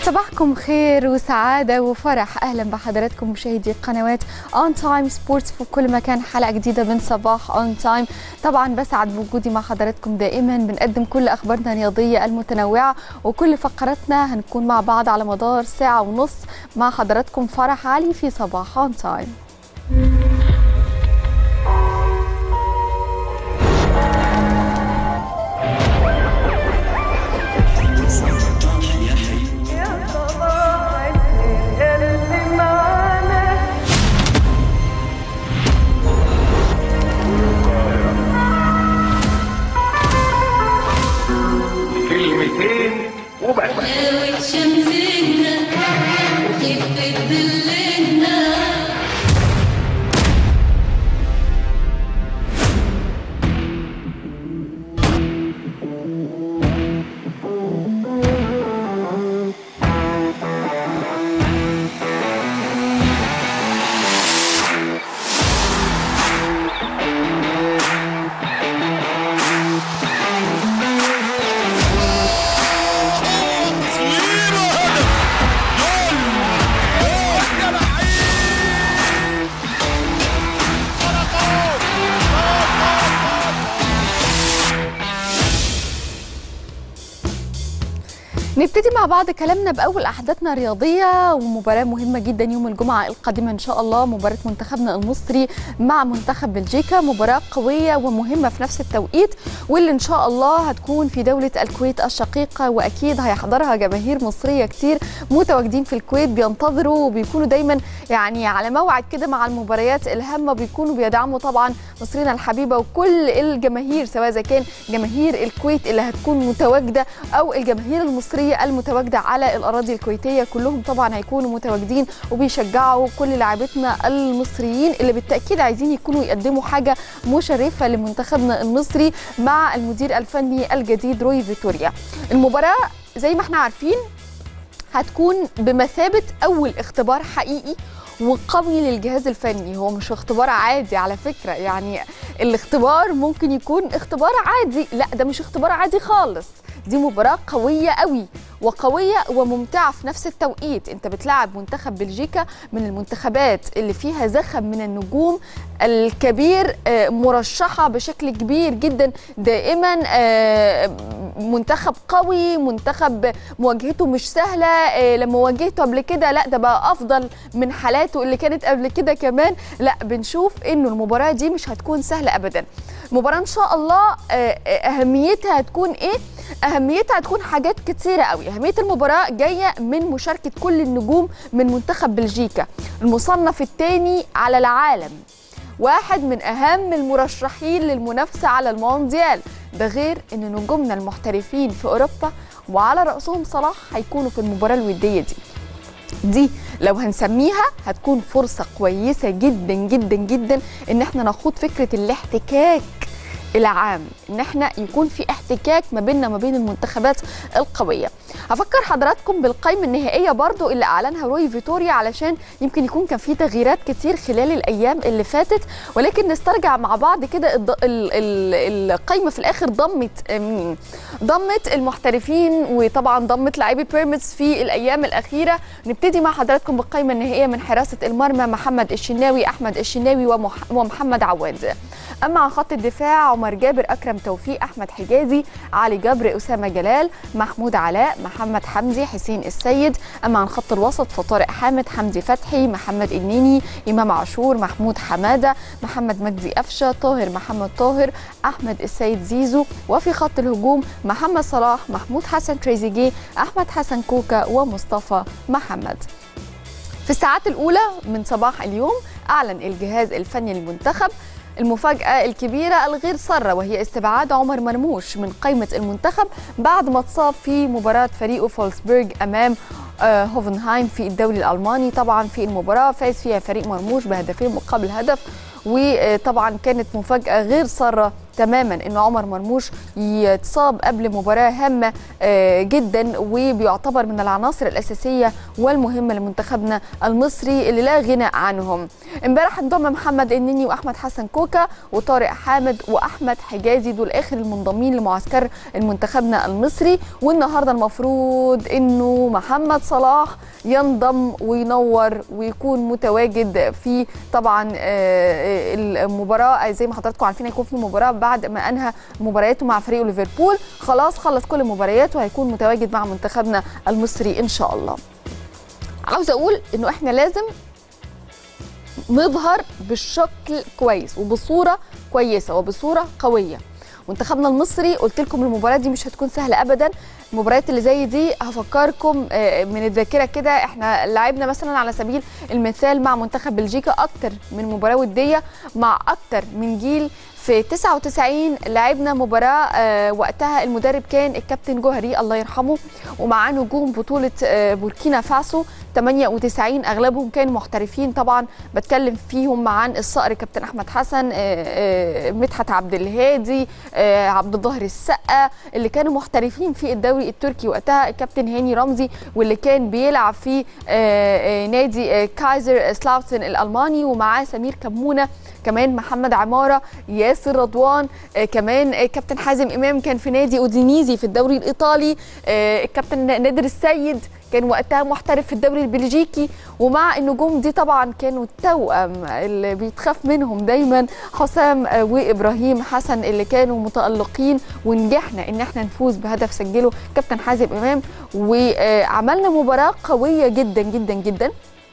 صباحكم خير وسعادة وفرح أهلا بحضراتكم مشاهدي قنوات اون تايم سبورتس في كل مكان حلقة جديدة من صباح اون تايم طبعا بسعد بوجودي مع حضراتكم دائما بنقدم كل أخبارنا الرياضية المتنوعة وكل فقراتنا هنكون مع بعض على مدار ساعة ونص مع حضراتكم فرح علي في صباح اون تايم كلمتين وبس وتشملنا خفة ظلنا نبتدي مع بعض كلامنا باول احداثنا الرياضيه ومباراه مهمه جدا يوم الجمعه القادمه ان شاء الله مباراه منتخبنا المصري مع منتخب بلجيكا مباراه قويه ومهمه في نفس التوقيت واللي ان شاء الله هتكون في دوله الكويت الشقيقه واكيد هيحضرها جماهير مصريه كتير متواجدين في الكويت بينتظروا وبيكونوا دايما يعني على موعد كده مع المباريات الهامه بيكونوا بيدعموا طبعا مصرنا الحبيبه وكل الجماهير سواء اذا كان جماهير الكويت اللي هتكون متواجده او الجماهير المصريه المتواجده على الاراضي الكويتيه كلهم طبعا هيكونوا متواجدين وبيشجعوا كل لاعبتنا المصريين اللي بالتاكيد عايزين يكونوا يقدموا حاجه مشرفه لمنتخبنا المصري مع المدير الفني الجديد روي فيتوريا المباراه زي ما احنا عارفين هتكون بمثابه اول اختبار حقيقي وقوي للجهاز الفني هو مش اختبار عادي على فكره يعني الاختبار ممكن يكون اختبار عادي لا ده مش اختبار عادي خالص دي مباراة قوية قوي وقوية وممتعة في نفس التوقيت انت بتلعب منتخب بلجيكا من المنتخبات اللي فيها زخم من النجوم الكبير آه، مرشحة بشكل كبير جدا دائما آه، منتخب قوي منتخب مواجهته مش سهلة آه، لما واجهته قبل كده لا ده بقى أفضل من حالاته اللي كانت قبل كده كمان لا بنشوف انه المباراة دي مش هتكون سهلة أبدا مباراة إن شاء الله آه، آه، أهميتها هتكون إيه؟ أهميتها هتكون حاجات كتيرة قوي أهمية المباراة جاية من مشاركة كل النجوم من منتخب بلجيكا المصنف الثاني على العالم واحد من أهم المرشحين للمنافسة على المونديال ده غير أن نجومنا المحترفين في أوروبا وعلى رأسهم صلاح هيكونوا في المباراة الودية دي دي لو هنسميها هتكون فرصة كويسة جدا جدا جدا ان احنا نخوض فكرة الاحتكاك العام ان احنا يكون في احتكاك ما بيننا وما بين المنتخبات القويه هفكر حضراتكم بالقائمه النهائيه برضو اللي اعلنها روي فيتوريا علشان يمكن يكون كان في تغييرات كتير خلال الايام اللي فاتت ولكن نسترجع مع بعض كده الض- ال- ال- القائمه في الاخر ضمت مين ضمت المحترفين وطبعا ضمت لاعبي بيراميدز في الايام الاخيره نبتدي مع حضراتكم بالقائمه النهائيه من حراسه المرمى محمد الشناوي احمد الشناوي ومح- ومحمد عواد اما عن خط الدفاع عمر جابر اكرم توفيق احمد حجازي علي جبر اسامه جلال محمود علاء محمد حمدي حسين السيد اما عن خط الوسط فطارق حامد حمدي فتحي محمد النيني امام عاشور محمود حماده محمد مجدي قفشه طاهر محمد طاهر احمد السيد زيزو وفي خط الهجوم محمد صلاح محمود حسن تريزيجيه احمد حسن كوكا ومصطفى محمد في الساعات الأولى من صباح اليوم أعلن الجهاز الفني للمنتخب المفاجأة الكبيرة الغير سارة وهي استبعاد عمر مرموش من قائمة المنتخب بعد ما اتصاب في مباراة فريقه فولسبورغ أمام آه، هوفنهايم في الدوري الألماني طبعا في المباراة فاز فيها فريق مرموش بهدفين مقابل هدف وطبعا كانت مفاجأة غير سارة تماما ان عمر مرموش يتصاب قبل مباراه هامه آه، جدا وبيعتبر من العناصر الاساسيه والمهمه لمنتخبنا المصري اللي لا غنى عنهم امبارح انضم محمد النني واحمد حسن كوكا وطارق حامد واحمد حجازي دول اخر المنضمين لمعسكر المنتخبنا المصري والنهارده المفروض انه محمد صلاح ينضم وينور ويكون متواجد في طبعا آه، المباراه زي ما حضراتكم عارفين هيكون في مباراه بعد ما انهى مبارياته مع فريق ليفربول خلاص خلص كل مبارياته وهيكون متواجد مع منتخبنا المصري ان شاء الله عاوزه اقول انه احنا لازم نظهر بالشكل كويس وبصوره كويسه وبصوره قويه منتخبنا المصري قلت لكم المباراه دي مش هتكون سهله ابدا المباريات اللي زي دي هفكركم آه، من الذاكره كده احنا لعبنا مثلا على سبيل المثال مع منتخب بلجيكا اكتر من مباراه وديه مع اكتر من جيل في 99 لعبنا مباراة آه، وقتها المدرب كان الكابتن جوهري الله يرحمه ومعاه نجوم بطولة آه، بوركينا فاسو 98 اغلبهم كانوا محترفين طبعا بتكلم فيهم عن الصقر كابتن احمد حسن آه، آه، مدحت عبد الهادي آه، عبد الظاهر السقا اللي كانوا محترفين في الدوري التركي وقتها الكابتن هاني رمزي واللي كان بيلعب في آه، آه، نادي آه، كايزر سلاوتن الالماني ومعاه سمير كمونه كمان محمد عماره ياسر رضوان آه، كمان آه، كابتن حازم امام كان في نادي اودينيزي في الدوري الايطالي آه، الكابتن نادر السيد كان وقتها محترف في الدوري البلجيكي ومع النجوم دي طبعا كانوا التوأم اللي بيتخاف منهم دايما حسام آه، وابراهيم حسن اللي كانوا متألقين ونجحنا ان احنا نفوز بهدف سجله كابتن حازم امام وعملنا مباراة قوية جدا جدا جدا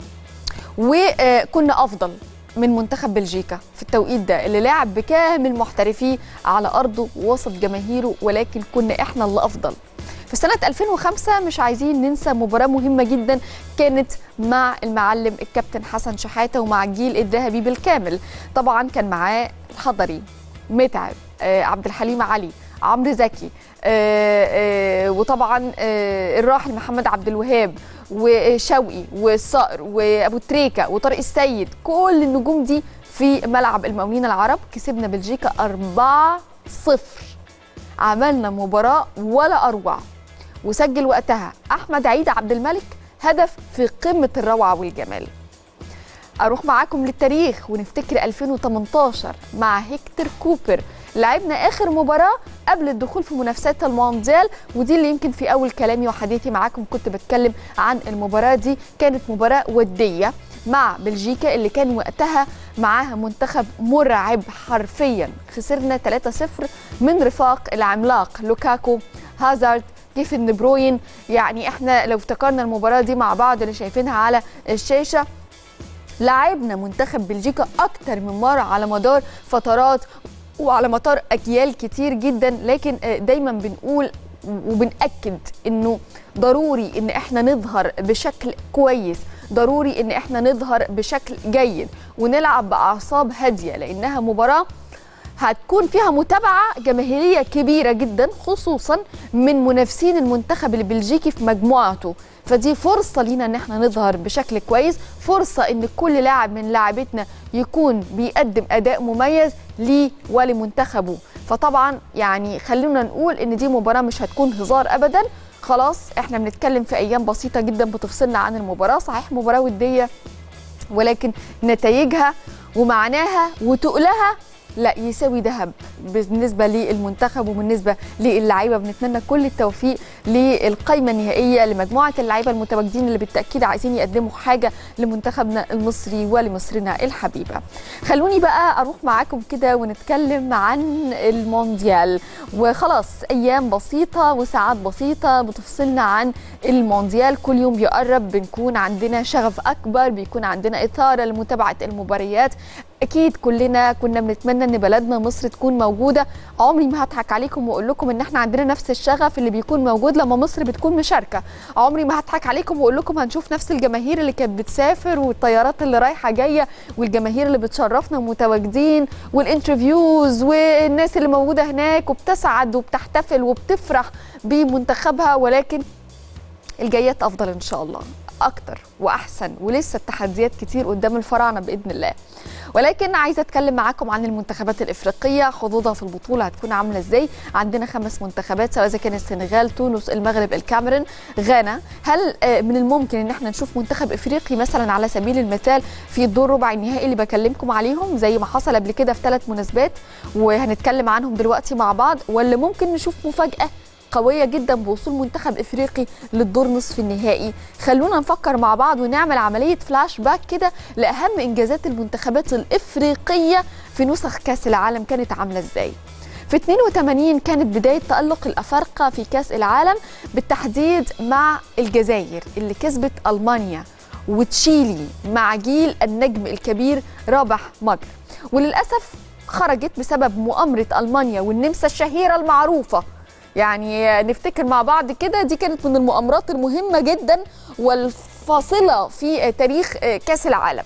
وكنا افضل من منتخب بلجيكا في التوقيت ده اللي لعب بكامل محترفيه على ارضه وسط جماهيره ولكن كنا احنا اللي افضل في سنة 2005 مش عايزين ننسى مباراة مهمة جدا كانت مع المعلم الكابتن حسن شحاتة ومع الجيل الذهبي بالكامل طبعا كان معاه الحضري متعب آه، عبد الحليم علي عمرو زكي آه، آه، وطبعا آه، الراحل محمد عبد الوهاب وشوقي والصقر وابو تريكه وطارق السيد كل النجوم دي في ملعب المقاولين العرب كسبنا بلجيكا 4-0 عملنا مباراه ولا اروع وسجل وقتها احمد عيد عبد الملك هدف في قمه الروعه والجمال اروح معاكم للتاريخ ونفتكر 2018 مع هيكتور كوبر لعبنا اخر مباراه قبل الدخول في منافسات المونديال ودي اللي يمكن في اول كلامي وحديثي معاكم كنت بتكلم عن المباراه دي كانت مباراه وديه مع بلجيكا اللي كان وقتها معاها منتخب مرعب حرفيا خسرنا 3-0 من رفاق العملاق لوكاكو هازارد كيفن دي بروين يعني احنا لو افتكرنا المباراه دي مع بعض اللي شايفينها على الشاشه لعبنا منتخب بلجيكا اكتر من مره على مدار فترات وعلى مدار اجيال كتير جدا لكن آه، دايما بنقول وبنأكد انه ضروري ان احنا نظهر بشكل كويس ضروري ان احنا نظهر بشكل جيد ونلعب باعصاب هاديه لانها مباراه هتكون فيها متابعة جماهيرية كبيرة جدا خصوصا من منافسين المنتخب البلجيكي في مجموعته فدي فرصة لينا ان احنا نظهر بشكل كويس فرصة ان كل لاعب من لاعبتنا يكون بيقدم اداء مميز ليه ولمنتخبه فطبعا يعني خلونا نقول ان دي مباراة مش هتكون هزار ابدا خلاص احنا بنتكلم في ايام بسيطة جدا بتفصلنا عن المباراة صحيح مباراة ودية ولكن نتائجها ومعناها وتقلها لا يساوي ذهب بالنسبه للمنتخب وبالنسبه للعيبه بنتمنى كل التوفيق للقائمه النهائيه لمجموعه اللعيبه المتواجدين اللي بالتاكيد عايزين يقدموا حاجه لمنتخبنا المصري ولمصرنا الحبيبه. خلوني بقى اروح معاكم كده ونتكلم عن المونديال وخلاص ايام بسيطه وساعات بسيطه بتفصلنا عن المونديال كل يوم بيقرب بنكون عندنا شغف اكبر بيكون عندنا اثاره لمتابعه المباريات اكيد كلنا كنا بنتمنى ان بلدنا مصر تكون موجوده عمري ما هضحك عليكم واقول لكم ان احنا عندنا نفس الشغف اللي بيكون موجود لما مصر بتكون مشاركه عمري ما هضحك عليكم واقول لكم هنشوف نفس الجماهير اللي كانت بتسافر والطيارات اللي رايحه جايه والجماهير اللي بتشرفنا ومتواجدين والانترفيوز والناس اللي موجوده هناك وبتسعد وبتحتفل وبتفرح بمنتخبها ولكن الجايات افضل ان شاء الله اكتر واحسن ولسه التحديات كتير قدام الفراعنه باذن الله ولكن عايزه اتكلم معاكم عن المنتخبات الافريقيه حظوظها في البطوله هتكون عامله ازاي عندنا خمس منتخبات سواء اذا كان السنغال تونس المغرب الكاميرون غانا هل آه، من الممكن ان احنا نشوف منتخب افريقي مثلا على سبيل المثال في الدور ربع النهائي اللي بكلمكم عليهم زي ما حصل قبل كده في ثلاث مناسبات وهنتكلم عنهم دلوقتي مع بعض ولا ممكن نشوف مفاجاه قويه جدا بوصول منتخب افريقي للدور نصف النهائي خلونا نفكر مع بعض ونعمل عمليه فلاش باك كده لاهم انجازات المنتخبات الافريقيه في نسخ كاس العالم كانت عامله ازاي في 82 كانت بداية تألق الأفارقة في كأس العالم بالتحديد مع الجزائر اللي كسبت ألمانيا وتشيلي مع جيل النجم الكبير رابح مجر وللأسف خرجت بسبب مؤامرة ألمانيا والنمسا الشهيرة المعروفة يعني نفتكر مع بعض كده دي كانت من المؤامرات المهمة جدا والفاصلة في تاريخ كأس العالم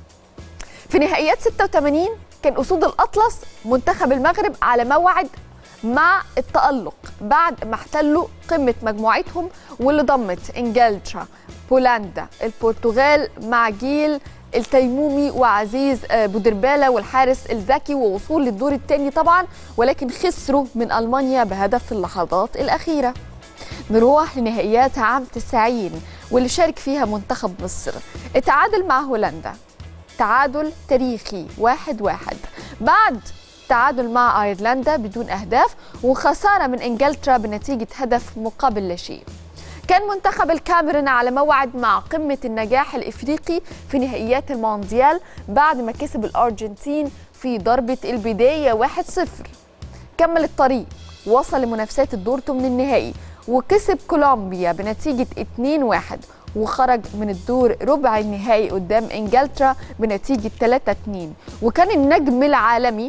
في نهائيات 86 كان أسود الأطلس منتخب المغرب على موعد مع التألق بعد ما احتلوا قمة مجموعتهم واللي ضمت إنجلترا بولندا البرتغال مع جيل التيمومي وعزيز آه، بودربالة والحارس الذكي ووصول للدور الثاني طبعا ولكن خسروا من ألمانيا بهدف في اللحظات الأخيرة نروح لنهائيات عام 90 واللي شارك فيها منتخب مصر اتعادل مع هولندا تعادل تاريخي واحد واحد بعد تعادل مع ايرلندا بدون اهداف وخساره من انجلترا بنتيجه هدف مقابل لا شيء كان منتخب الكاميرون على موعد مع قمة النجاح الإفريقي في نهائيات المونديال بعد ما كسب الأرجنتين في ضربة البداية 1-0 كمل الطريق وصل لمنافسات الدور ثمن النهائي وكسب كولومبيا بنتيجة 2-1 وخرج من الدور ربع النهائي قدام انجلترا بنتيجة 3-2 وكان النجم العالمي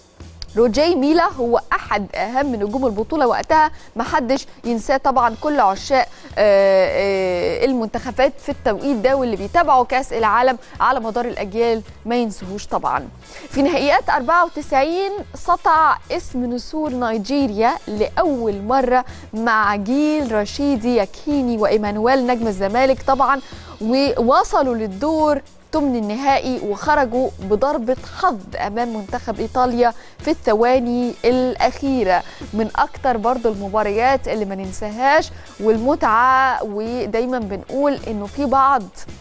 روجي ميلا هو احد اهم نجوم البطوله وقتها ما حدش ينساه طبعا كل عشاق آه، آه، المنتخبات في التوقيت ده واللي بيتابعوا كاس العالم على مدار الاجيال ما ينسوهوش طبعا في نهائيات 94 سطع اسم نسور نيجيريا لاول مره مع جيل رشيدي ياكيني وايمانويل نجم الزمالك طبعا ووصلوا للدور ثمن النهائي وخرجوا بضربة حظ أمام منتخب إيطاليا في الثواني الأخيرة من أكتر برضو المباريات اللي ما ننساهاش والمتعة ودايما بنقول إنه في بعض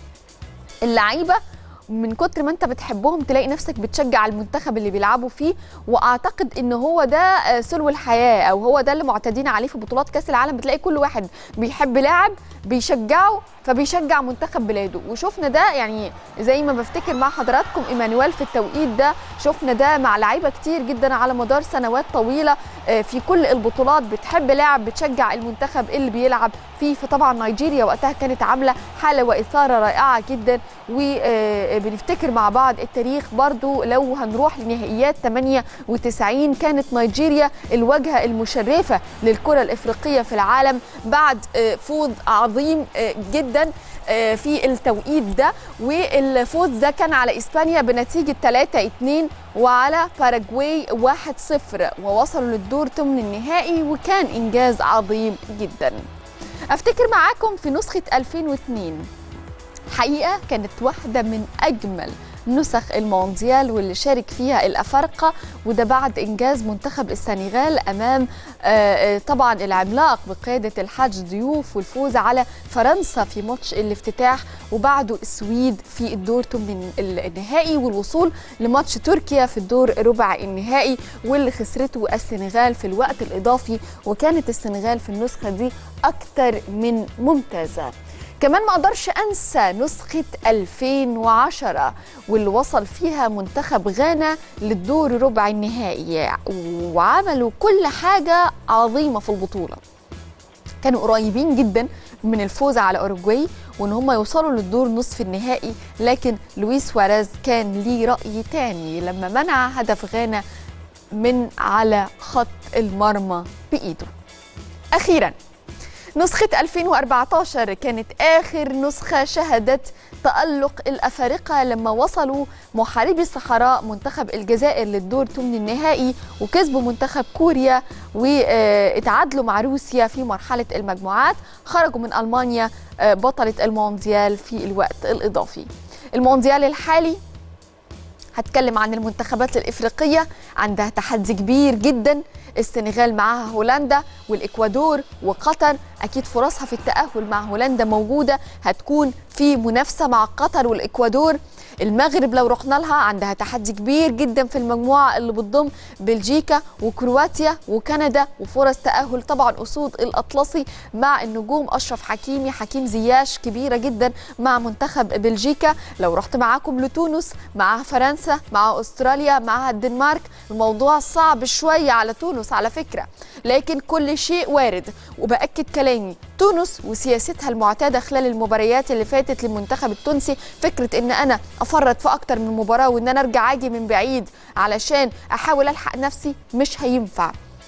اللعيبة من كتر ما انت بتحبهم تلاقي نفسك بتشجع المنتخب اللي بيلعبوا فيه واعتقد ان هو ده آه، سلو الحياه او هو ده اللي معتادين عليه في بطولات كاس العالم بتلاقي كل واحد بيحب لاعب بيشجعه فبيشجع منتخب بلاده وشفنا ده يعني زي ما بفتكر مع حضراتكم ايمانويل في التوقيت ده شفنا ده مع لعيبه كتير جدا على مدار سنوات طويله آه، في كل البطولات بتحب لاعب بتشجع المنتخب اللي بيلعب فيه فطبعا نيجيريا وقتها كانت عامله حاله واثاره رائعه جدا وبنفتكر مع بعض التاريخ برضو لو هنروح لنهائيات 98 كانت نيجيريا الواجهه المشرفه للكره الافريقيه في العالم بعد آه، فوز عظيم آه، جدا آه، في التوقيت ده والفوز ده كان على اسبانيا بنتيجه 3-2 وعلى باراجواي 1-0 ووصلوا للدور ثمن النهائي وكان انجاز عظيم جدا افتكر معاكم في نسخه 2002 حقيقه كانت واحده من اجمل نسخ المونديال واللي شارك فيها الافارقه وده بعد انجاز منتخب السنغال امام آه، آه، طبعا العملاق بقياده الحاج ضيوف والفوز على فرنسا في ماتش الافتتاح وبعده السويد في الدور ثمن النهائي والوصول لماتش تركيا في الدور ربع النهائي واللي خسرته السنغال في الوقت الاضافي وكانت السنغال في النسخه دي اكثر من ممتازه كمان ما اقدرش انسى نسخه 2010 واللي وصل فيها منتخب غانا للدور ربع النهائي وعملوا كل حاجه عظيمه في البطوله كانوا قريبين جدا من الفوز على اوروجواي وان هم يوصلوا للدور نصف النهائي لكن لويس سواريز كان ليه راي تاني لما منع هدف غانا من على خط المرمى بايده اخيرا نسخة 2014 كانت آخر نسخة شهدت تألق الأفارقة لما وصلوا محاربي الصحراء منتخب الجزائر للدور ثمن النهائي وكسبوا منتخب كوريا واتعادلوا مع روسيا في مرحلة المجموعات خرجوا من ألمانيا آه، بطلة المونديال في الوقت الإضافي المونديال الحالي هتكلم عن المنتخبات الإفريقية عندها تحدي كبير جدا السنغال معاها هولندا والإكوادور وقطر أكيد فرصها في التأهل مع هولندا موجودة هتكون في منافسة مع قطر والإكوادور المغرب لو رحنا لها عندها تحدي كبير جدا في المجموعة اللي بتضم بلجيكا وكرواتيا وكندا وفرص تأهل طبعا أسود الأطلسي مع النجوم أشرف حكيمي حكيم زياش كبيرة جدا مع منتخب بلجيكا لو رحت معاكم لتونس معاها فرنسا مع أستراليا معاها الدنمارك الموضوع صعب شوية على تونس على فكرة لكن كل شيء وارد وبأكد كلامي تونس وسياستها المعتادة خلال المباريات اللي فاتت للمنتخب التونسي فكرة ان انا افرط في اكتر من مباراة وان انا ارجع اجي من بعيد علشان احاول الحق نفسي مش هينفع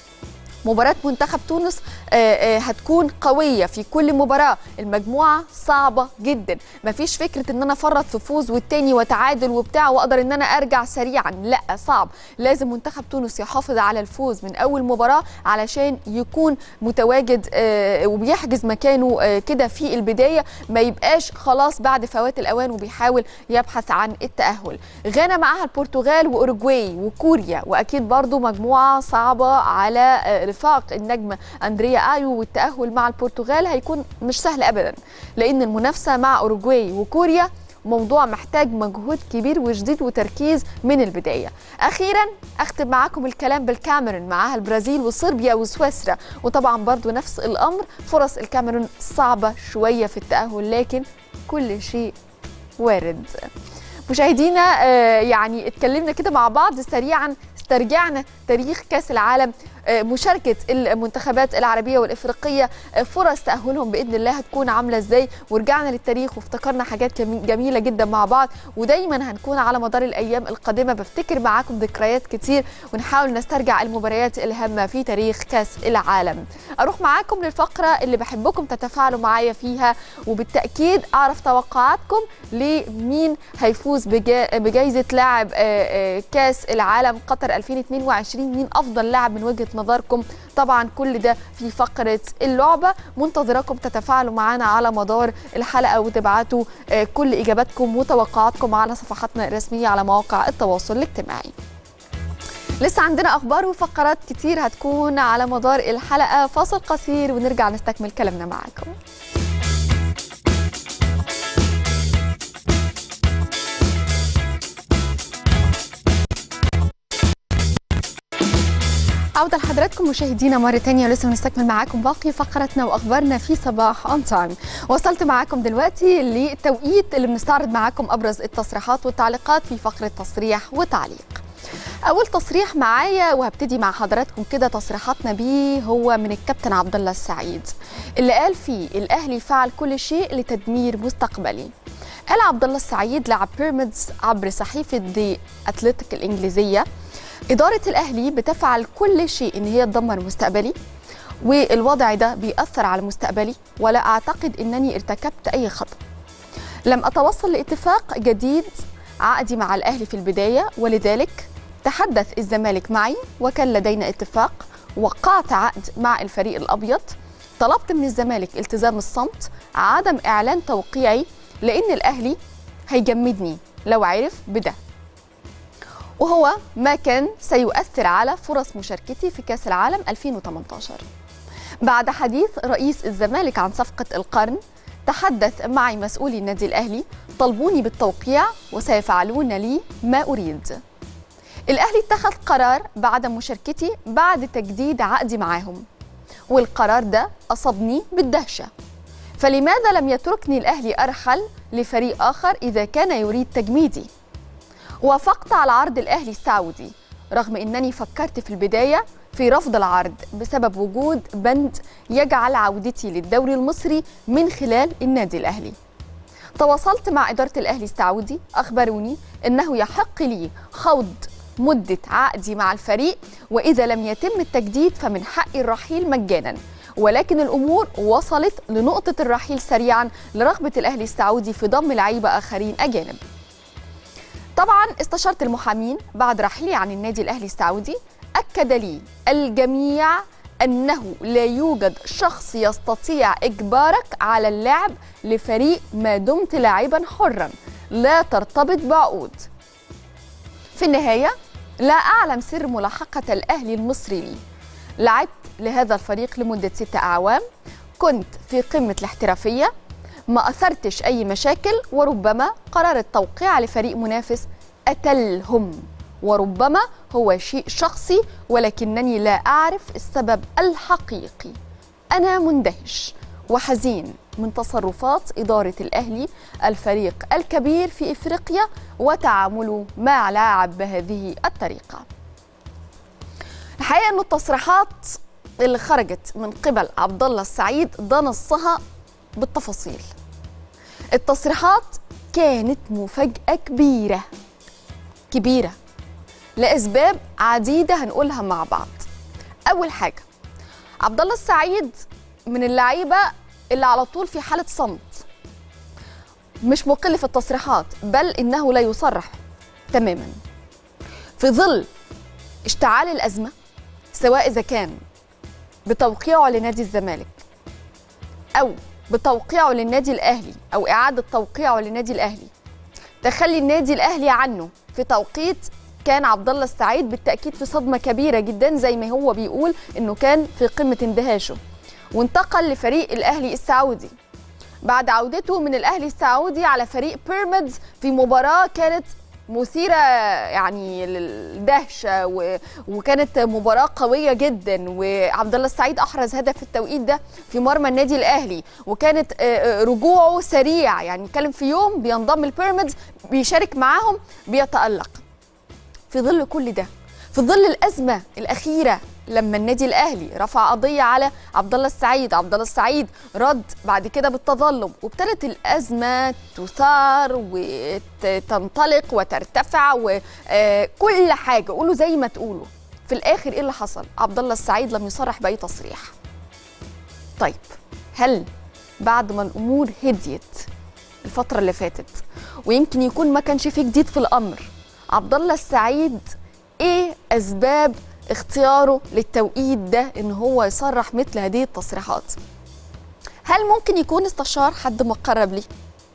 مباراة منتخب تونس آه، آه، هتكون قوية في كل مباراة المجموعة صعبة جدا مفيش فكرة ان انا افرط في فوز والتاني وتعادل وبتاع واقدر ان انا ارجع سريعا لا صعب لازم منتخب تونس يحافظ على الفوز من اول مباراة علشان يكون متواجد آه، وبيحجز مكانه آه، كده في البداية ما يبقاش خلاص بعد فوات الاوان وبيحاول يبحث عن التأهل غانا معاها البرتغال واوروجواي وكوريا واكيد برضو مجموعة صعبة على آه، رفاق النجم اندريا ايو والتأهل مع البرتغال هيكون مش سهل ابدا لان المنافسة مع اوروجواي وكوريا موضوع محتاج مجهود كبير وجديد وتركيز من البداية أخيرا أختم معاكم الكلام بالكاميرون معاها البرازيل وصربيا وسويسرا وطبعا برضو نفس الأمر فرص الكاميرون صعبة شوية في التأهل لكن كل شيء وارد مشاهدينا آه، يعني اتكلمنا كده مع بعض سريعا استرجعنا تاريخ كاس العالم آه، مشاركة المنتخبات العربية والإفريقية آه، فرص تأهلهم بإذن الله هتكون عاملة إزاي ورجعنا للتاريخ وافتكرنا حاجات جمي- جميلة جدا مع بعض ودايما هنكون على مدار الأيام القادمة بفتكر معاكم ذكريات كتير ونحاول نسترجع المباريات الهامة في تاريخ كاس العالم أروح معاكم للفقرة اللي بحبكم تتفاعلوا معايا فيها وبالتأكيد أعرف توقعاتكم لمين هيفوز بجا- بجائزة لاعب آه، آه، كاس العالم قطر 2022 مين أفضل لاعب من وجهة نظركم طبعا كل ده في فقرة اللعبة منتظراكم تتفاعلوا معنا على مدار الحلقة وتبعتوا آه، كل إجاباتكم وتوقعاتكم على صفحاتنا الرسمية على مواقع التواصل الاجتماعي لسه عندنا اخبار وفقرات كتير هتكون على مدار الحلقه فاصل قصير ونرجع نستكمل كلامنا معاكم عودة لحضراتكم مشاهدينا مرة تانية ولسه بنستكمل معاكم باقي فقرتنا وأخبارنا في صباح أون تايم وصلت معاكم دلوقتي للتوقيت اللي بنستعرض معاكم أبرز التصريحات والتعليقات في فقرة تصريح وتعليق أول تصريح معايا وهبتدي مع حضراتكم كده تصريحاتنا بيه هو من الكابتن عبد الله السعيد اللي قال فيه الأهلي فعل كل شيء لتدمير مستقبلي قال عبد الله السعيد لاعب بيراميدز عبر صحيفة دي أتلتيك الإنجليزية إدارة الأهلي بتفعل كل شيء إن هي تدمر مستقبلي والوضع ده بيأثر على مستقبلي ولا أعتقد أنني ارتكبت أي خطأ لم أتوصل لاتفاق جديد عقدي مع الأهلي في البداية ولذلك تحدث الزمالك معي وكان لدينا اتفاق وقعت عقد مع الفريق الأبيض طلبت من الزمالك التزام الصمت عدم إعلان توقيعي لأن الأهلي هيجمدني لو عرف بده وهو ما كان سيؤثر على فرص مشاركتي في كأس العالم 2018 بعد حديث رئيس الزمالك عن صفقة القرن تحدث معي مسؤولي النادي الأهلي طلبوني بالتوقيع وسيفعلون لي ما أريد الأهلي اتخذ قرار بعدم مشاركتي بعد تجديد عقدي معاهم والقرار ده أصابني بالدهشة فلماذا لم يتركني الأهلي أرحل لفريق آخر إذا كان يريد تجميدي وافقت على عرض الأهلي السعودي رغم أنني فكرت في البداية في رفض العرض بسبب وجود بند يجعل عودتي للدوري المصري من خلال النادي الأهلي تواصلت مع إدارة الأهلي السعودي أخبروني أنه يحق لي خوض مدة عقدي مع الفريق وإذا لم يتم التجديد فمن حقي الرحيل مجانا ولكن الامور وصلت لنقطه الرحيل سريعا لرغبه الاهلي السعودي في ضم لعيبه اخرين اجانب طبعا استشرت المحامين بعد رحيلي عن النادي الاهلي السعودي اكد لي الجميع انه لا يوجد شخص يستطيع اجبارك على اللعب لفريق ما دمت لاعبا حرا لا ترتبط بعقود في النهايه لا اعلم سر ملاحقه الاهلي المصري لي لعبت لهذا الفريق لمده ستة اعوام كنت في قمه الاحترافيه ما اثرتش اي مشاكل وربما قرار التوقيع لفريق منافس اتلهم وربما هو شيء شخصي ولكنني لا اعرف السبب الحقيقي انا مندهش وحزين من تصرفات اداره الاهلي الفريق الكبير في افريقيا وتعامله مع لاعب بهذه الطريقه الحقيقه ان التصريحات اللي خرجت من قبل عبد الله السعيد ده نصها بالتفاصيل التصريحات كانت مفاجاه كبيره كبيره لاسباب عديده هنقولها مع بعض اول حاجه عبد الله السعيد من اللعيبه اللي على طول في حاله صمت مش مقل في التصريحات بل انه لا يصرح تماما في ظل اشتعال الازمه سواء اذا كان بتوقيعه لنادي الزمالك او بتوقيعه للنادي الاهلي او اعاده توقيعه للنادي الاهلي تخلي النادي الاهلي عنه في توقيت كان عبد الله السعيد بالتاكيد في صدمه كبيره جدا زي ما هو بيقول انه كان في قمه اندهاشه وانتقل لفريق الاهلي السعودي بعد عودته من الاهلي السعودي على فريق بيراميدز في مباراه كانت مثيرة يعني للدهشة و... وكانت مباراة قوية جدا وعبد الله السعيد أحرز هدف في التوقيت ده في مرمى النادي الأهلي وكانت آه، آه، رجوعه سريع يعني نتكلم في يوم بينضم البيراميدز بيشارك معاهم بيتألق في ظل كل ده في ظل الأزمة الأخيرة لما النادي الأهلي رفع قضية على عبد الله السعيد عبد الله السعيد رد بعد كده بالتظلم وابتدت الأزمة تثار وتنطلق وترتفع وكل حاجة قولوا زي ما تقولوا في الآخر إيه اللي حصل عبد الله السعيد لم يصرح بأي تصريح طيب هل بعد ما الأمور هديت الفترة اللي فاتت ويمكن يكون ما كانش فيه جديد في الأمر عبد الله السعيد ايه اسباب اختياره للتوقيت ده ان هو يصرح مثل هذه التصريحات هل ممكن يكون استشار حد مقرب ليه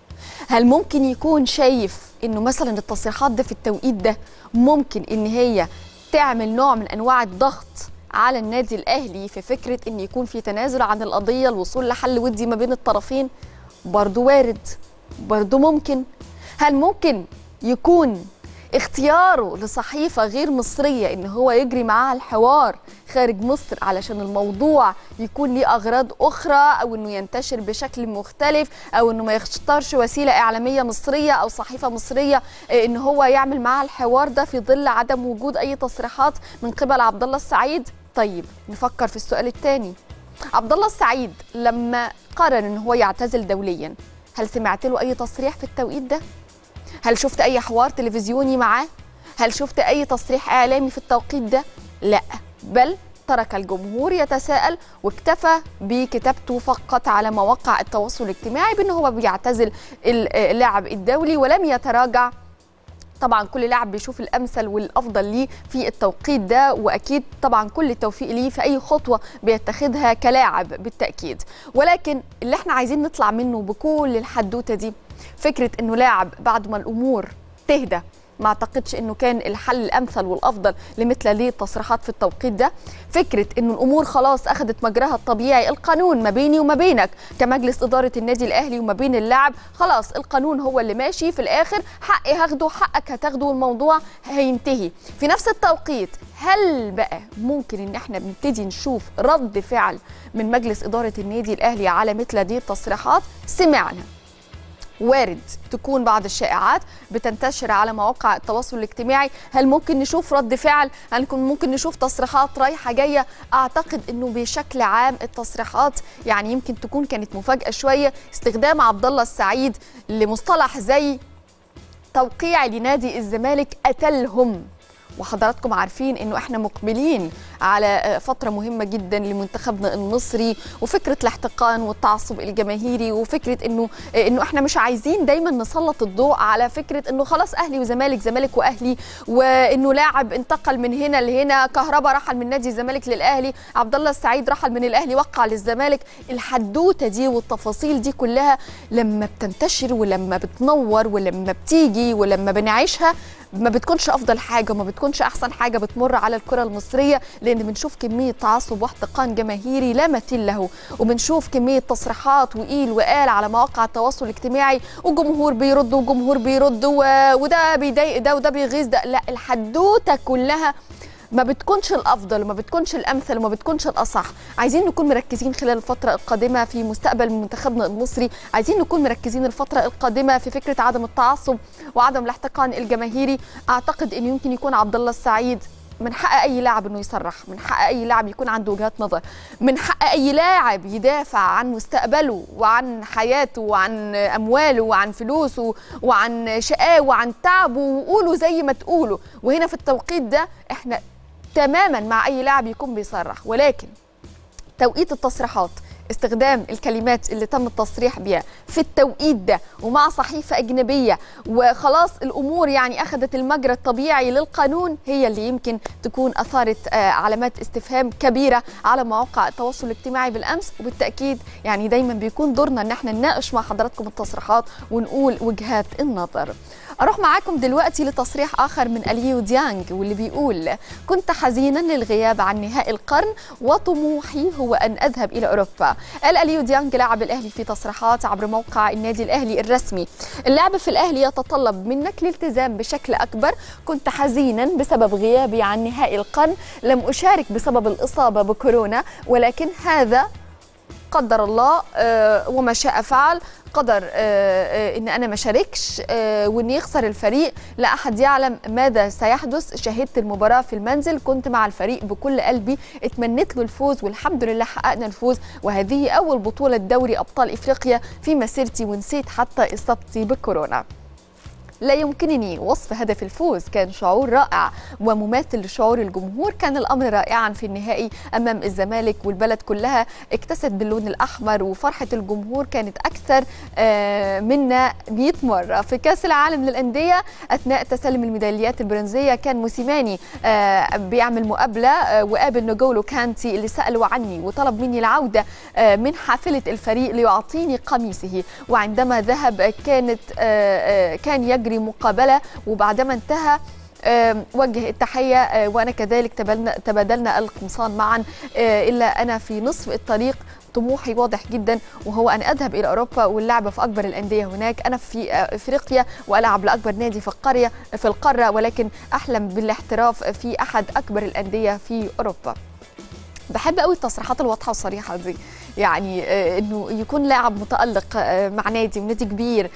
هل ممكن يكون شايف انه مثلا التصريحات ده في التوقيت ده ممكن ان هي تعمل نوع من انواع الضغط على النادي الاهلي في فكره ان يكون في تنازل عن القضيه الوصول لحل ودي ما بين الطرفين برضو وارد برضو ممكن هل ممكن يكون اختياره لصحيفة غير مصرية إن هو يجري معاها الحوار خارج مصر علشان الموضوع يكون ليه أغراض أخرى أو إنه ينتشر بشكل مختلف أو إنه ما يختارش وسيلة إعلامية مصرية أو صحيفة مصرية آه، إن هو يعمل معاها الحوار ده في ظل عدم وجود أي تصريحات من قبل عبد الله السعيد طيب نفكر في السؤال الثاني عبد الله السعيد لما قرر إن هو يعتزل دوليا هل سمعت له أي تصريح في التوقيت ده؟ هل شفت اي حوار تلفزيوني معاه هل شفت اي تصريح اعلامي في التوقيت ده لا بل ترك الجمهور يتساءل واكتفى بكتابته فقط على مواقع التواصل الاجتماعي بان هو بيعتزل اللاعب الدولي ولم يتراجع طبعا كل لاعب بيشوف الامثل والافضل ليه في التوقيت ده واكيد طبعا كل التوفيق ليه في اي خطوه بيتخذها كلاعب بالتاكيد ولكن اللي احنا عايزين نطلع منه بكل الحدوته دي فكره انه لاعب بعد ما الامور تهدى ما اعتقدش انه كان الحل الامثل والافضل لمثل هذه التصريحات في التوقيت ده فكره انه الامور خلاص اخذت مجراها الطبيعي القانون ما بيني وما بينك كمجلس اداره النادي الاهلي وما بين اللاعب خلاص القانون هو اللي ماشي في الاخر حقي هاخده حقك هتاخده والموضوع هينتهي في نفس التوقيت هل بقى ممكن ان احنا بنبتدي نشوف رد فعل من مجلس اداره النادي الاهلي على مثل هذه التصريحات سمعنا وارد تكون بعض الشائعات بتنتشر على مواقع التواصل الاجتماعي هل ممكن نشوف رد فعل هل ممكن نشوف تصريحات رايحه جايه اعتقد انه بشكل عام التصريحات يعني يمكن تكون كانت مفاجاه شويه استخدام عبد الله السعيد لمصطلح زي توقيع لنادي الزمالك اتلهم وحضراتكم عارفين انه احنا مقبلين على آه، فتره مهمه جدا لمنتخبنا المصري وفكره الاحتقان والتعصب الجماهيري وفكره انه آه، انه احنا مش عايزين دايما نسلط الضوء على فكره انه خلاص اهلي وزمالك زمالك واهلي وانه لاعب انتقل من هنا لهنا كهربا رحل من نادي الزمالك للاهلي عبد الله السعيد رحل من الاهلي وقع للزمالك الحدوته دي والتفاصيل دي كلها لما بتنتشر ولما بتنور ولما بتيجي ولما بنعيشها ما بتكونش افضل حاجه وما بتكونش احسن حاجه بتمر على الكره المصريه لان بنشوف كميه تعصب واحتقان جماهيري لا مثيل له وبنشوف كميه تصريحات وقيل وقال على مواقع التواصل الاجتماعي وجمهور بيرد وجمهور بيرد و- وده بيضايق ده وده بيغيظ ده لا الحدوته كلها ما بتكونش الافضل وما بتكونش الامثل وما بتكونش الاصح عايزين نكون مركزين خلال الفتره القادمه في مستقبل منتخبنا المصري عايزين نكون مركزين الفتره القادمه في فكره عدم التعصب وعدم الاحتقان الجماهيري اعتقد ان يمكن يكون عبد الله السعيد من حق اي لاعب انه يصرح من حق اي لاعب يكون عنده وجهات نظر من حق اي لاعب يدافع عن مستقبله وعن حياته وعن امواله وعن فلوسه وعن شقاه وعن تعبه وقولوا زي ما تقولوا وهنا في التوقيت ده احنا تماما مع اي لاعب يكون بيصرح ولكن توقيت التصريحات استخدام الكلمات اللي تم التصريح بها في التوقيت ده ومع صحيفة أجنبية وخلاص الأمور يعني أخذت المجرى الطبيعي للقانون هي اللي يمكن تكون أثارت آه، علامات استفهام كبيرة على مواقع التواصل الاجتماعي بالأمس وبالتأكيد يعني دايما بيكون دورنا إن احنا نناقش مع حضراتكم التصريحات ونقول وجهات النظر أروح معاكم دلوقتي لتصريح آخر من أليو ديانج واللي بيقول كنت حزينا للغياب عن نهائي القرن وطموحي هو أن أذهب إلى أوروبا قال أليو ديانج لاعب الأهلي في تصريحات عبر موقع النادي الأهلي الرسمي اللعب في الأهلي يتطلب منك الالتزام بشكل أكبر كنت حزينا بسبب غيابي عن نهائي القرن لم أشارك بسبب الإصابة بكورونا ولكن هذا قدر الله آه، وما شاء فعل قدر آه، آه، ان انا ما شاركش آه، وان يخسر الفريق لا احد يعلم ماذا سيحدث شاهدت المباراه في المنزل كنت مع الفريق بكل قلبي اتمنيت له الفوز والحمد لله حققنا الفوز وهذه اول بطوله دوري ابطال افريقيا في مسيرتي ونسيت حتى اصابتي بالكورونا لا يمكنني وصف هدف الفوز كان شعور رائع ومماثل لشعور الجمهور كان الأمر رائعا في النهائي أمام الزمالك والبلد كلها اكتست باللون الأحمر وفرحة الجمهور كانت أكثر آه، منا 100 مرة في كأس العالم للأندية أثناء تسلم الميداليات البرونزية كان موسيماني آه، بيعمل مقابلة آه، وقابل نجولو كانتي اللي سألوا عني وطلب مني العودة آه، من حافلة الفريق ليعطيني قميصه وعندما ذهب كانت آه، آه، كان يجري مقابلة وبعدما انتهى آم، وجه التحية آه، وأنا كذلك تبادلنا, تبادلنا القمصان معا آه، إلا أنا في نصف الطريق طموحي واضح جدا وهو أن أذهب إلى أوروبا واللعب في أكبر الأندية هناك أنا في آه، إفريقيا وألعب لأكبر نادي في القرية في القارة ولكن أحلم بالاحتراف في أحد أكبر الأندية في أوروبا بحب قوي التصريحات الواضحه والصريحه دي يعني آه، انه يكون لاعب متالق آه، مع نادي ونادي كبير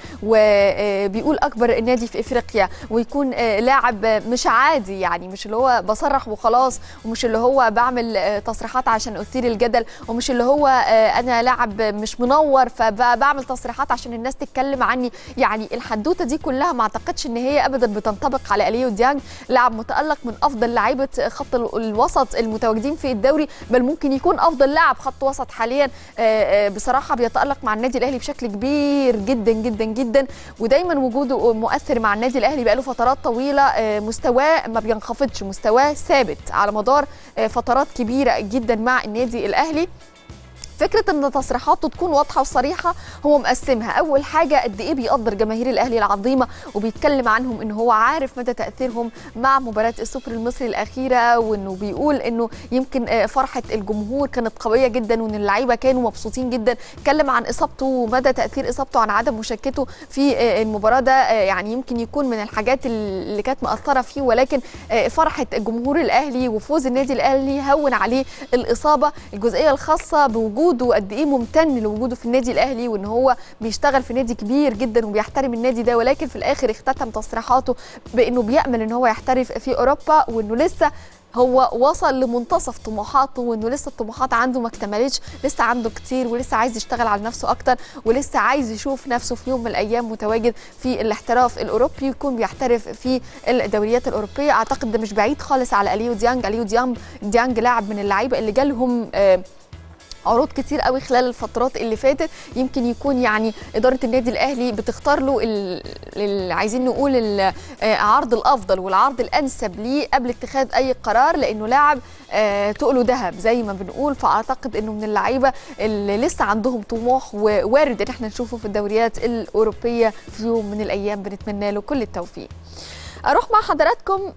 وبيقول اكبر نادي في افريقيا ويكون آه، لاعب آه، مش عادي يعني مش اللي هو بصرح وخلاص ومش اللي هو بعمل آه، تصريحات عشان اثير الجدل ومش اللي هو آه، انا لاعب مش منور فبعمل تصريحات عشان الناس تتكلم عني يعني الحدوته دي كلها ما اعتقدش ان هي ابدا بتنطبق على اليو ديانج لاعب متالق من افضل لعيبه خط ال- الوسط المتواجدين في الدوري بل ممكن يكون افضل لاعب خط وسط حاليا آه، آه، بصراحه بيتالق مع النادي الاهلي بشكل كبير جدا جدا جدا ودايما وجوده مؤثر مع النادي الاهلي بقاله فترات طويله آه، مستواه ما بينخفضش مستواه ثابت على مدار آه، فترات كبيره جدا مع النادي الاهلي فكره ان تصريحاته تكون واضحه وصريحه هو مقسمها اول حاجه قد ايه بيقدر جماهير الاهلي العظيمه وبيتكلم عنهم ان هو عارف مدى تاثيرهم مع مباراه السوبر المصري الاخيره وانه بيقول انه يمكن آه، فرحه الجمهور كانت قويه جدا وان اللعيبه كانوا مبسوطين جدا اتكلم عن اصابته ومدى تاثير اصابته عن عدم مشاركته في آه، المباراه ده آه، يعني يمكن يكون من الحاجات اللي كانت مأثره فيه ولكن آه، فرحه جمهور الاهلي وفوز النادي الاهلي هون عليه الاصابه الجزئيه الخاصه بوجوده قد ايه ممتن لوجوده في النادي الاهلي وان هو بيشتغل في نادي كبير جدا وبيحترم النادي ده ولكن في الاخر اختتم تصريحاته بانه بيامل ان هو يحترف في اوروبا وانه لسه هو وصل لمنتصف طموحاته وانه لسه الطموحات عنده ما اكتملتش لسه عنده كتير ولسه عايز يشتغل على نفسه اكتر ولسه عايز يشوف نفسه في يوم من الايام متواجد في الاحتراف الاوروبي ويكون بيحترف في الدوريات الاوروبيه اعتقد ده مش بعيد خالص على اليو ديانج اليو ديانج ديانج لاعب من اللعيبه اللي جالهم آه عروض كتير قوي خلال الفترات اللي فاتت يمكن يكون يعني اداره النادي الاهلي بتختار له ال- ال- عايزين نقول ال- آه، العرض الافضل والعرض الانسب ليه قبل اتخاذ اي قرار لانه لاعب آه، تقله ذهب زي ما بنقول فاعتقد انه من اللعيبه اللي لسه عندهم طموح ووارد ان احنا نشوفه في الدوريات الاوروبيه في يوم من الايام بنتمنى له كل التوفيق. اروح مع حضراتكم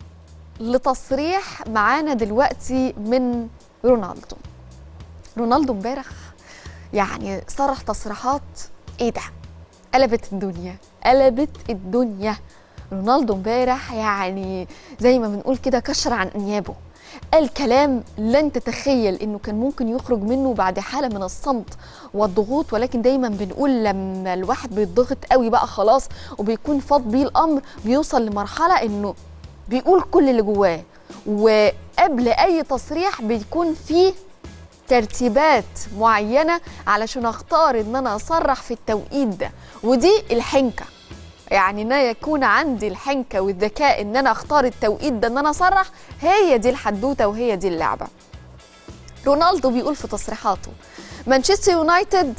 لتصريح معانا دلوقتي من رونالدو. رونالدو امبارح يعني صرح تصريحات ايه ده قلبت الدنيا قلبت الدنيا رونالدو امبارح يعني زي ما بنقول كده كشر عن انيابه قال كلام لن تتخيل انه كان ممكن يخرج منه بعد حاله من الصمت والضغوط ولكن دايما بنقول لما الواحد بيتضغط قوي بقى خلاص وبيكون فاض بيه الامر بيوصل لمرحله انه بيقول كل اللي جواه وقبل اي تصريح بيكون فيه ترتيبات معينه علشان اختار ان انا اصرح في التوقيت ده ودي الحنكه يعني ان أنا يكون عندي الحنكه والذكاء ان انا اختار التوقيت ده ان انا اصرح هي دي الحدوته وهي دي اللعبه رونالدو بيقول في تصريحاته مانشستر يونايتد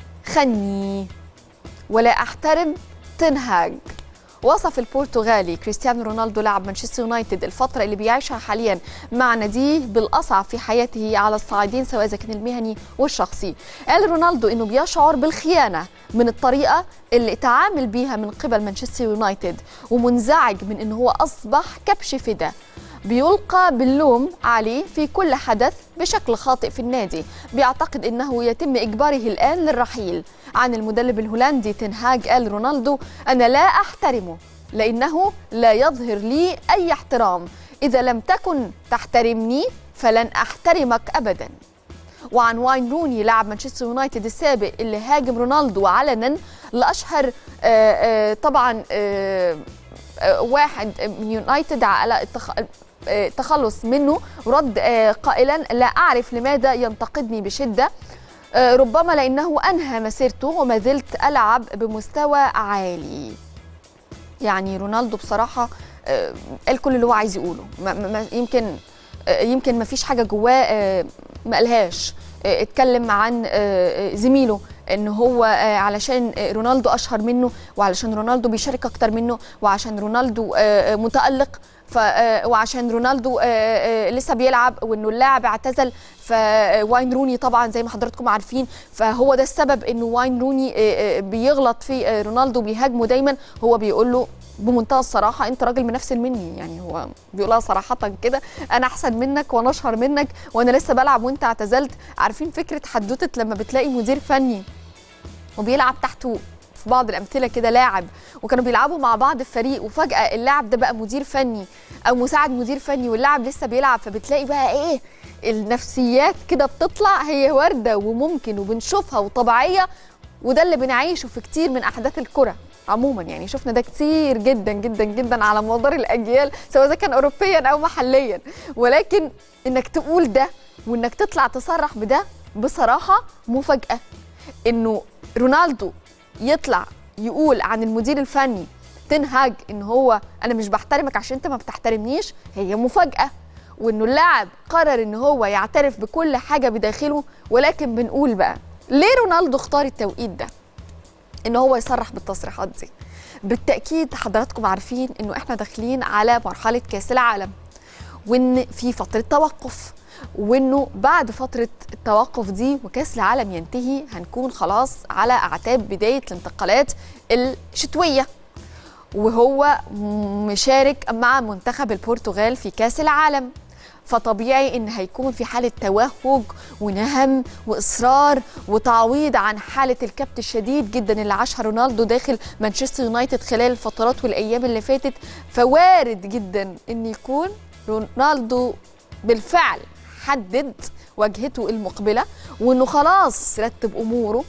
خني ولا احترم تنهاج وصف البرتغالي كريستيانو رونالدو لاعب مانشستر يونايتد الفترة اللي بيعيشها حاليا مع ناديه بالأصعب في حياته على الصعيدين سواء إذا كان المهني والشخصي قال رونالدو إنه بيشعر بالخيانة من الطريقة اللي تعامل بيها من قبل مانشستر يونايتد ومنزعج من إنه هو أصبح كبش فدا بيلقى باللوم عليه في كل حدث بشكل خاطئ في النادي بيعتقد انه يتم اجباره الان للرحيل عن المدرب الهولندي تنهاج قال رونالدو انا لا احترمه لانه لا يظهر لي اي احترام اذا لم تكن تحترمني فلن احترمك ابدا وعن واين روني لاعب مانشستر يونايتد السابق اللي هاجم رونالدو علنا لاشهر آه، آه، طبعا آه، آه، واحد من يونايتد على التخ... آه، التخلص منه رد آه، قائلا لا اعرف لماذا ينتقدني بشده آه، ربما لانه انهى مسيرته وما زلت العب بمستوى عالي يعني رونالدو بصراحه آه، قال كل اللي هو عايز يقوله ما ما ما- يمكن آه، يمكن ما فيش حاجه جواه آه، ما قالهاش آه، اتكلم عن آه، آه، زميله ان هو آه، علشان آه، رونالدو اشهر منه وعلشان رونالدو بيشارك اكتر منه وعشان رونالدو آه، آه، متالق ف آه، وعشان رونالدو آه، آه، لسه بيلعب وانه اللاعب اعتزل فواين روني طبعا زي ما حضراتكم عارفين فهو ده السبب انه واين روني آه، آه، بيغلط في آه، رونالدو بيهاجمه دايما هو بيقول له بمنتهى الصراحه انت راجل منفسن مني يعني هو بيقولها صراحه كده انا احسن منك وانا اشهر منك وانا لسه بلعب وانت اعتزلت عارفين فكره حدوته لما بتلاقي مدير فني وبيلعب تحته في بعض الامثله كده لاعب وكانوا بيلعبوا مع بعض في فريق وفجاه اللاعب ده بقى مدير فني او مساعد مدير فني واللاعب لسه بيلعب فبتلاقي بقى ايه النفسيات كده بتطلع هي وارده وممكن وبنشوفها وطبيعيه وده اللي بنعيشه في كتير من احداث الكره عموما يعني شفنا ده كتير جدا جدا جدا على مدار الاجيال سواء اذا كان اوروبيا او محليا ولكن انك تقول ده وانك تطلع تصرح بده بصراحه مفاجاه انه رونالدو يطلع يقول عن المدير الفني تنهاج ان هو انا مش بحترمك عشان انت ما بتحترمنيش هي مفاجاه وانه اللاعب قرر ان هو يعترف بكل حاجه بداخله ولكن بنقول بقى ليه رونالدو اختار التوقيت ده ان هو يصرح بالتصريحات دي بالتاكيد حضراتكم عارفين انه احنا داخلين على مرحله كاس العالم وان في فتره توقف وانه بعد فتره التوقف دي وكاس العالم ينتهي هنكون خلاص على اعتاب بدايه الانتقالات الشتويه وهو مشارك مع منتخب البرتغال في كاس العالم فطبيعي ان هيكون في حاله توهج ونهم واصرار وتعويض عن حاله الكبت الشديد جدا اللي عاشها رونالدو داخل مانشستر يونايتد خلال الفترات والايام اللي فاتت فوارد جدا ان يكون رونالدو بالفعل حدد واجهته المقبله وانه خلاص رتب اموره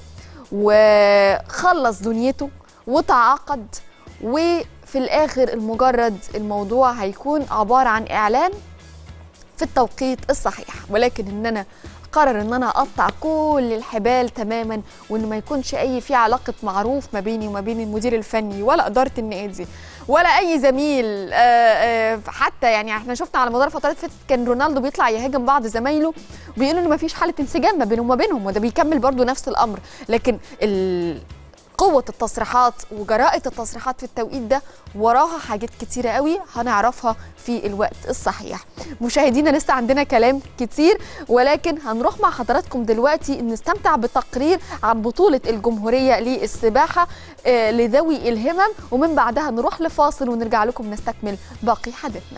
وخلص دنيته وتعاقد وفي الاخر المجرد الموضوع هيكون عباره عن اعلان في التوقيت الصحيح ولكن ان انا قرر ان انا اقطع كل الحبال تماما وان ما يكونش اي في علاقه معروف ما بيني وما بين المدير الفني ولا اداره النادي ولا اي زميل آه، آه، حتى يعني احنا شفنا على مدار فترات فاتت كان رونالدو بيطلع يهاجم بعض زمايله بيقولوا ان ما فيش حاله انسجام ما بينه وما بينهم وده بيكمل برضو نفس الامر لكن ال قوة التصريحات وجراءة التصريحات في التوقيت ده وراها حاجات كتيرة قوي هنعرفها في الوقت الصحيح مشاهدينا لسه عندنا كلام كتير ولكن هنروح مع حضراتكم دلوقتي نستمتع بتقرير عن بطولة الجمهورية للسباحة آه، لذوي الهمم ومن بعدها نروح لفاصل ونرجع لكم نستكمل باقي حديثنا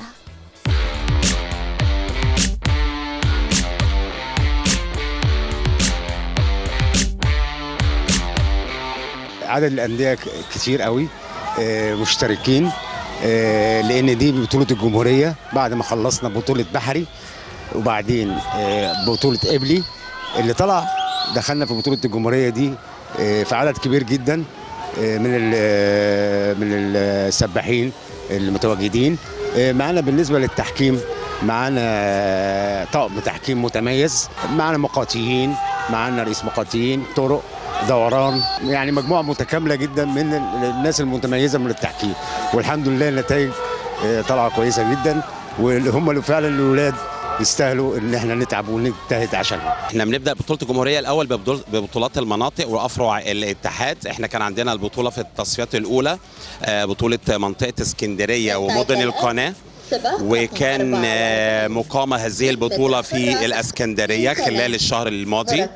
عدد الانديه ك- كتير قوي آه، مشتركين آه، لان دي بطوله الجمهوريه بعد ما خلصنا بطوله بحري وبعدين آه، بطوله قبلي اللي طلع دخلنا في بطوله الجمهوريه دي آه، في عدد كبير جدا آه، من ال- آه، من السباحين المتواجدين آه، معانا بالنسبه للتحكيم معانا آه، طقم تحكيم متميز معانا مقاتيين معانا رئيس مقاتيين طرق دوران يعني مجموعه متكامله جدا من ال- الناس المتميزه من التحكيم والحمد لله النتائج آه، طالعه كويسه جدا وهم اللي فعلا الاولاد يستاهلوا ان احنا نتعب ونجتهد عشانهم احنا بنبدا بطوله الجمهوريه الاول ببطول- ببطولات المناطق وافرع الاتحاد احنا كان عندنا البطوله في التصفيات الاولى آه، بطوله منطقه اسكندريه ومدن القناه وكان آه، مقامة هذه البطولة في الأسكندرية خلال الشهر الماضي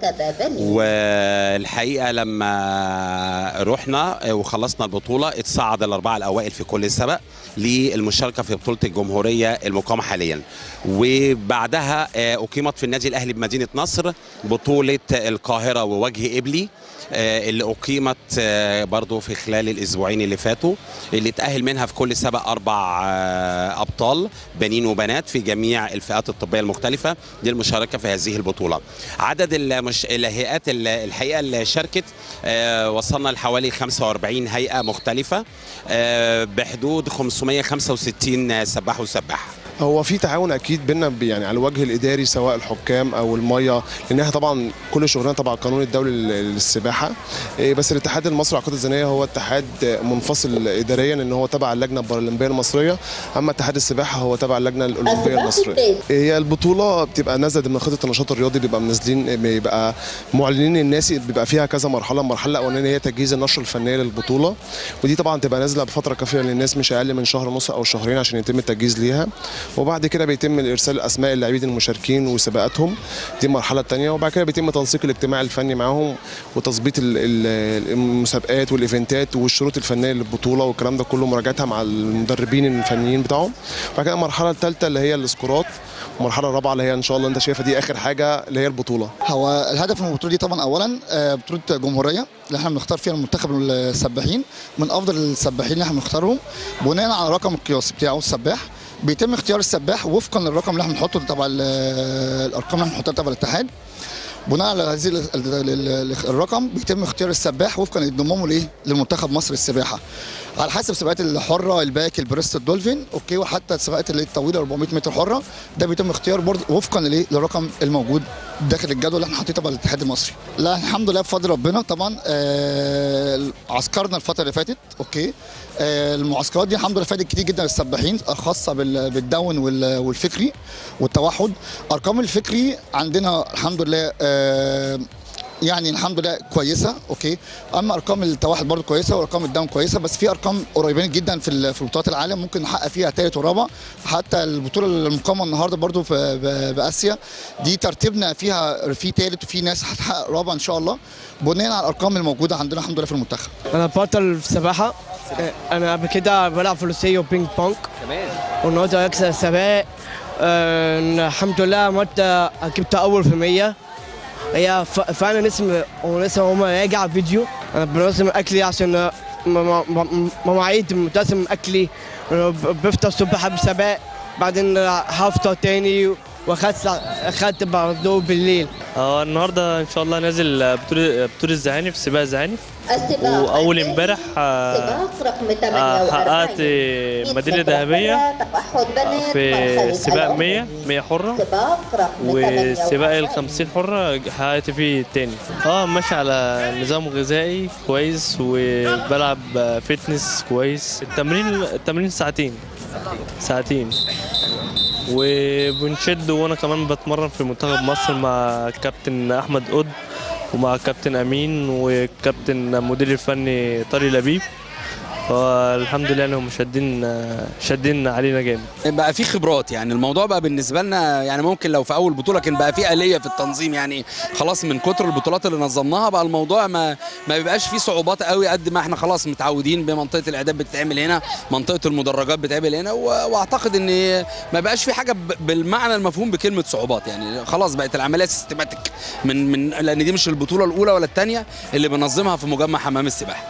والحقيقة لما رحنا وخلصنا البطولة اتصعد الأربعة الأوائل في كل سبق للمشاركة في بطولة الجمهورية المقامة حاليا وبعدها آه، أقيمت في النادي الأهلي بمدينة نصر بطولة القاهرة ووجه إبلي آه، اللي أقيمت آه، برضو في خلال الأسبوعين اللي فاتوا اللي تأهل منها في كل سبق أربع آه، أبطال بنين وبنات في جميع الفئات الطبية المختلفة للمشاركة في هذه البطولة عدد المش... الهيئات ال- الحقيقة اللي شاركت آه، وصلنا لحوالي 45 هيئة مختلفة آه، بحدود 565 سباح وسباح هو في تعاون اكيد بينا ب- يعني على الوجه الاداري سواء الحكام او الميه لان احنا طبعا كل شغلنا تبع القانون الدولي لل- للسباحه إيه، بس الاتحاد المصري للعقود الذهنيه هو اتحاد منفصل اداريا ان هو تبع اللجنه البارالمبيه المصريه اما اتحاد السباحه هو تبع اللجنه الاولمبيه المصريه هي البطوله بتبقى نازله ضمن خطه النشاط الرياضي بيبقى منزلين بيبقى معلنين الناس بيبقى فيها كذا مرحله المرحله الاولانيه هي تجهيز النشره الفنيه للبطوله ودي طبعا تبقى نازله بفتره كافيه للناس مش اقل من شهر ونص او شهرين عشان يتم التجهيز ليها وبعد كده بيتم ارسال اسماء اللاعبين المشاركين وسباقاتهم دي المرحله الثانيه وبعد كده بيتم تنسيق الاجتماع الفني معاهم وتظبيط ال- ال- المسابقات والايفنتات والشروط الفنيه للبطوله والكلام ده كله مراجعتها مع المدربين الفنيين بتاعهم بعد كده المرحله الثالثه اللي هي السكورات المرحله الرابعه اللي هي ان شاء الله انت شايفها دي اخر حاجه اللي هي البطوله هو الهدف من البطوله دي طبعا اولا آه، بطوله جمهوريه اللي احنا بنختار فيها المنتخب السباحين من افضل السباحين اللي احنا بنختارهم بناء على الرقم القياسي بتاعه السباح بيتم اختيار السباح وفقا للرقم اللي احنا بنحطه تبع ال- الارقام اللي احنا بنحطها تبع الاتحاد بناء على هذه ال- ال- ال- الرقم بيتم اختيار السباح وفقا لانضمامه لايه للمنتخب مصر السباحه على حسب سباقات الحره الباك البريست الدولفين اوكي وحتى السباقات اللي الطويله 400 متر حره ده بيتم اختيار برضه وفقا للايه للرقم الموجود داخل الجدول اللي احنا حاطينه تبع الاتحاد المصري لا الحمد لله بفضل ربنا طبعا آه عسكرنا الفتره اللي فاتت اوكي آه المعسكرات دي الحمد لله فادت كتير جدا للسباحين الخاصه بال- بالدون وال- والفكري والتوحد ارقام الفكري عندنا الحمد لله آه يعني الحمد لله كويسه اوكي اما ارقام التوحد برضو كويسه وارقام الدعم كويسه بس في ارقام قريبين جدا في ال- في بطولات العالم ممكن نحقق فيها ثالث ورابع حتى البطوله المقامه النهارده برضو في ب- باسيا دي ترتيبنا فيها في ثالث وفي ناس هتحقق رابع ان شاء الله بناء على الارقام الموجوده عندنا الحمد لله في المنتخب انا بطل في السباحه انا قبل كده بلعب فروسيه وبينج بونج كمان والنهارده اكسب سباق آه، الحمد لله عملت جبت اول في 100 هي ف- فعلا اسم ولسه هما راجع فيديو انا بنظم اكلي عشان م- م- م- مواعيد ملتزم اكلي أنا ب- بفطر الصبح قبل السباق بعدين هفطر تاني واخدت اخدت برضه بالليل اه النهارده ان شاء الله نازل بطولة بطولة الزعانف سباق الزعانف واول امبارح آه، آه، حققت ميدالية ذهبية في سباق 100 100 حرة وسباق ال 50 حرة حققت فيه التاني اه ماشي على نظام غذائي كويس وبلعب فتنس كويس التمرين التمرين ساعتين ساعتين وبنشد وانا كمان بتمرن في منتخب مصر مع كابتن احمد قد ومع كابتن امين وكابتن مدير الفني طارق لبيب فالحمد لله انهم شادين شادين علينا جامد بقى في خبرات يعني الموضوع بقى بالنسبه لنا يعني ممكن لو في اول بطوله كان بقى في اليه في التنظيم يعني خلاص من كتر البطولات اللي نظمناها بقى الموضوع ما ما بيبقاش فيه صعوبات قوي قد ما احنا خلاص متعودين بمنطقه الاعداد بتتعمل هنا منطقه المدرجات بتتعمل هنا و- واعتقد ان ما بقاش في حاجه ب- بالمعنى المفهوم بكلمه صعوبات يعني خلاص بقت العمليه سيستماتيك من من لان دي مش البطوله الاولى ولا الثانيه اللي بنظمها في مجمع حمام السباحه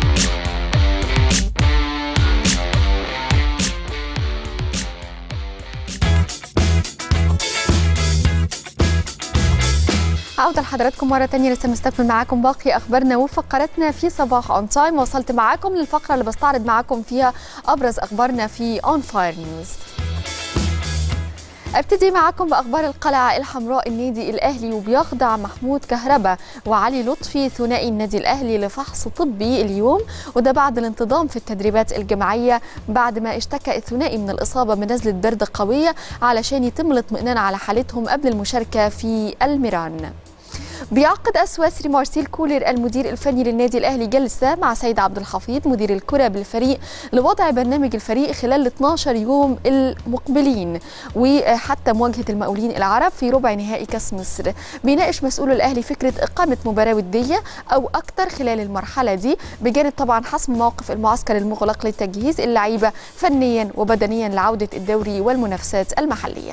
عودة لحضراتكم مرة تانية لسه مستكمل معاكم باقي أخبارنا وفقراتنا في صباح أون تايم وصلت معاكم للفقرة اللي بستعرض معاكم فيها أبرز أخبارنا في أون فاير نيوز ابتدي معاكم باخبار القلعه الحمراء النادي الاهلي وبيخضع محمود كهربا وعلي لطفي ثنائي النادي الاهلي لفحص طبي اليوم وده بعد الانتظام في التدريبات الجماعيه بعد ما اشتكى الثنائي من الاصابه بنزله برد قويه علشان يتم الاطمئنان على حالتهم قبل المشاركه في الميران بيعقد أسواسري مارسيل كولر المدير الفني للنادي الأهلي جلسة مع سيد عبد الحفيظ مدير الكرة بالفريق لوضع برنامج الفريق خلال 12 يوم المقبلين وحتى مواجهة المقاولين العرب في ربع نهائي كأس مصر بيناقش مسؤول الأهلي فكرة إقامة مباراة ودية أو أكثر خلال المرحلة دي بجانب طبعا حسم موقف المعسكر المغلق لتجهيز اللعيبة فنيا وبدنيا لعودة الدوري والمنافسات المحلية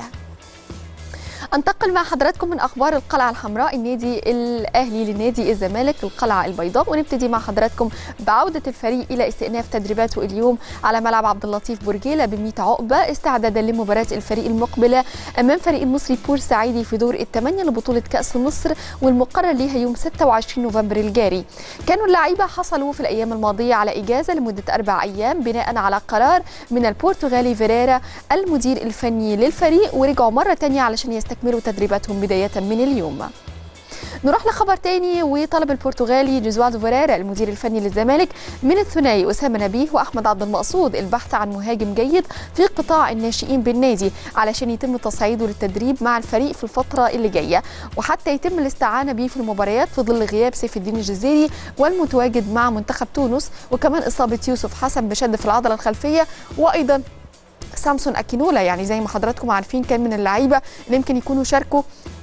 انتقل مع حضراتكم من اخبار القلعه الحمراء النادي الاهلي لنادي الزمالك القلعه البيضاء ونبتدي مع حضراتكم بعوده الفريق الى استئناف تدريباته اليوم على ملعب عبد اللطيف برجيله ب 100 عقبه استعدادا لمباراه الفريق المقبله امام فريق المصري بورسعيدي في دور الثمانيه لبطوله كاس مصر والمقرر ليها يوم 26 نوفمبر الجاري كانوا اللعيبه حصلوا في الايام الماضيه على اجازه لمده اربع ايام بناء على قرار من البرتغالي فيريرا المدير الفني للفريق ورجعوا مره ثانيه علشان يستكملوا تدريباتهم بدايه من اليوم نروح لخبر تاني وطلب البرتغالي جوزوالدو فيريرا المدير الفني للزمالك من الثنائي اسامه نبيه واحمد عبد المقصود البحث عن مهاجم جيد في قطاع الناشئين بالنادي علشان يتم تصعيده للتدريب مع الفريق في الفتره اللي جايه وحتى يتم الاستعانه به في المباريات في ظل غياب سيف الدين الجزيري والمتواجد مع منتخب تونس وكمان اصابه يوسف حسن بشد في العضله الخلفيه وايضا سامسون اكينولا يعني زي ما حضراتكم عارفين كان من اللعيبه اللي يمكن يكونوا شاركوا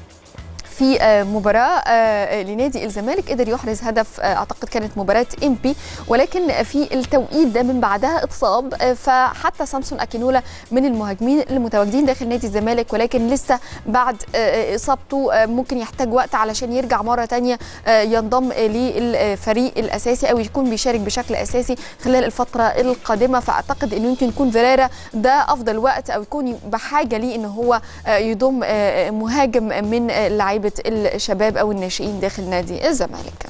في آه، مباراة آه، لنادي الزمالك قدر يحرز هدف آه، أعتقد كانت مباراة إمبي ولكن في التوقيت ده من بعدها اتصاب آه، فحتى سامسون أكينولا من المهاجمين المتواجدين داخل نادي الزمالك ولكن لسه بعد آه، إصابته آه، ممكن يحتاج وقت علشان يرجع مرة تانية آه، ينضم للفريق الأساسي أو يكون بيشارك بشكل أساسي خلال الفترة القادمة فأعتقد أنه يمكن يكون فيريرا ده أفضل وقت أو يكون بحاجة ليه أنه هو آه، يضم آه، مهاجم من آه، لعيبة الشباب أو الناشئين داخل نادي الزمالك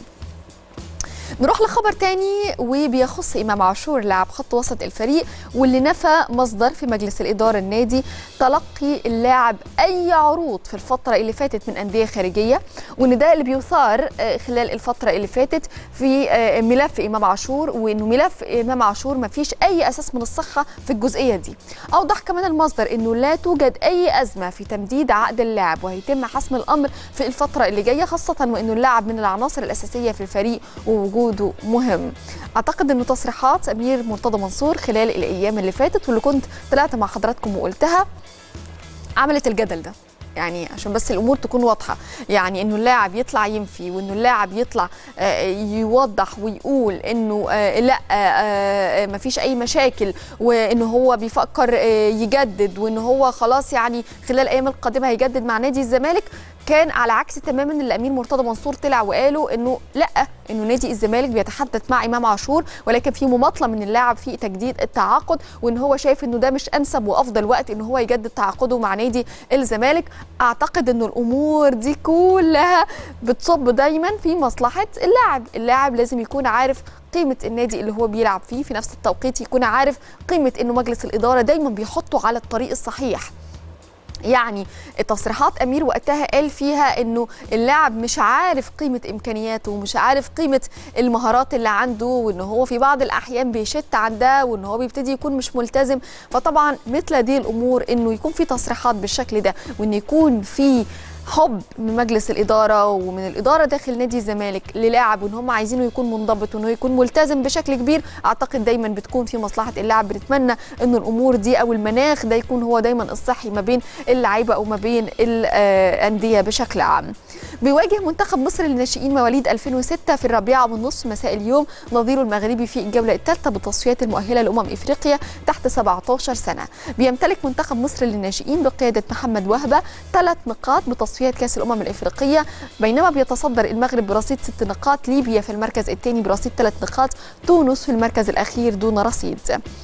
نروح لخبر تاني وبيخص إمام عاشور لاعب خط وسط الفريق واللي نفى مصدر في مجلس الإدارة النادي تلقي اللاعب أي عروض في الفترة اللي فاتت من أندية خارجية وإن ده اللي بيثار آه، خلال الفترة اللي فاتت في آه، ملف إمام عاشور وإنه ملف إمام عاشور ما فيش أي أساس من الصحة في الجزئية دي أوضح كمان المصدر إنه لا توجد أي أزمة في تمديد عقد اللاعب وهيتم حسم الأمر في الفترة اللي جاية خاصة وإنه اللاعب من العناصر الأساسية في الفريق ووجوده مهم اعتقد انه تصريحات امير مرتضى منصور خلال الايام اللي فاتت واللي كنت طلعت مع حضراتكم وقلتها عملت الجدل ده يعني عشان بس الامور تكون واضحه يعني انه اللاعب يطلع ينفي وانه اللاعب يطلع آه، يوضح ويقول انه آه، لا آه، آه، مفيش اي مشاكل وانه هو بيفكر آه، يجدد وانه هو خلاص يعني خلال الايام القادمه هيجدد مع نادي الزمالك كان على عكس تماما اللي الامير مرتضى منصور طلع وقالوا انه لا انه نادي الزمالك بيتحدث مع امام عاشور ولكن في مماطله من اللاعب في تجديد التعاقد وان هو شايف انه ده مش انسب وافضل وقت ان هو يجدد تعاقده مع نادي الزمالك اعتقد انه الامور دي كلها بتصب دايما في مصلحه اللاعب اللاعب لازم يكون عارف قيمة النادي اللي هو بيلعب فيه في نفس التوقيت يكون عارف قيمة انه مجلس الإدارة دايما بيحطه على الطريق الصحيح يعني تصريحات امير وقتها قال فيها انه اللاعب مش عارف قيمه امكانياته ومش عارف قيمه المهارات اللي عنده وان هو في بعض الاحيان بيشت عن ده وان هو بيبتدي يكون مش ملتزم فطبعا مثل دي الامور انه يكون في تصريحات بالشكل ده وان يكون في حب من مجلس الاداره ومن الاداره داخل نادي الزمالك للاعب وان هم عايزينه يكون منضبط وانه يكون ملتزم بشكل كبير اعتقد دايما بتكون في مصلحه اللاعب بنتمنى ان الامور دي او المناخ ده يكون هو دايما الصحي ما بين اللعيبه او ما بين الانديه بشكل عام بيواجه منتخب مصر للناشئين مواليد 2006 في الرابعه والنصف مساء اليوم نظيره المغربي في الجوله الثالثه بالتصفيات المؤهله لامم افريقيا تحت 17 سنه بيمتلك منتخب مصر للناشئين بقياده محمد وهبه ثلاث نقاط بتصفيات كاس الامم الافريقيه بينما بيتصدر المغرب برصيد ست نقاط ليبيا في المركز الثاني برصيد ثلاث نقاط تونس في المركز الاخير دون رصيد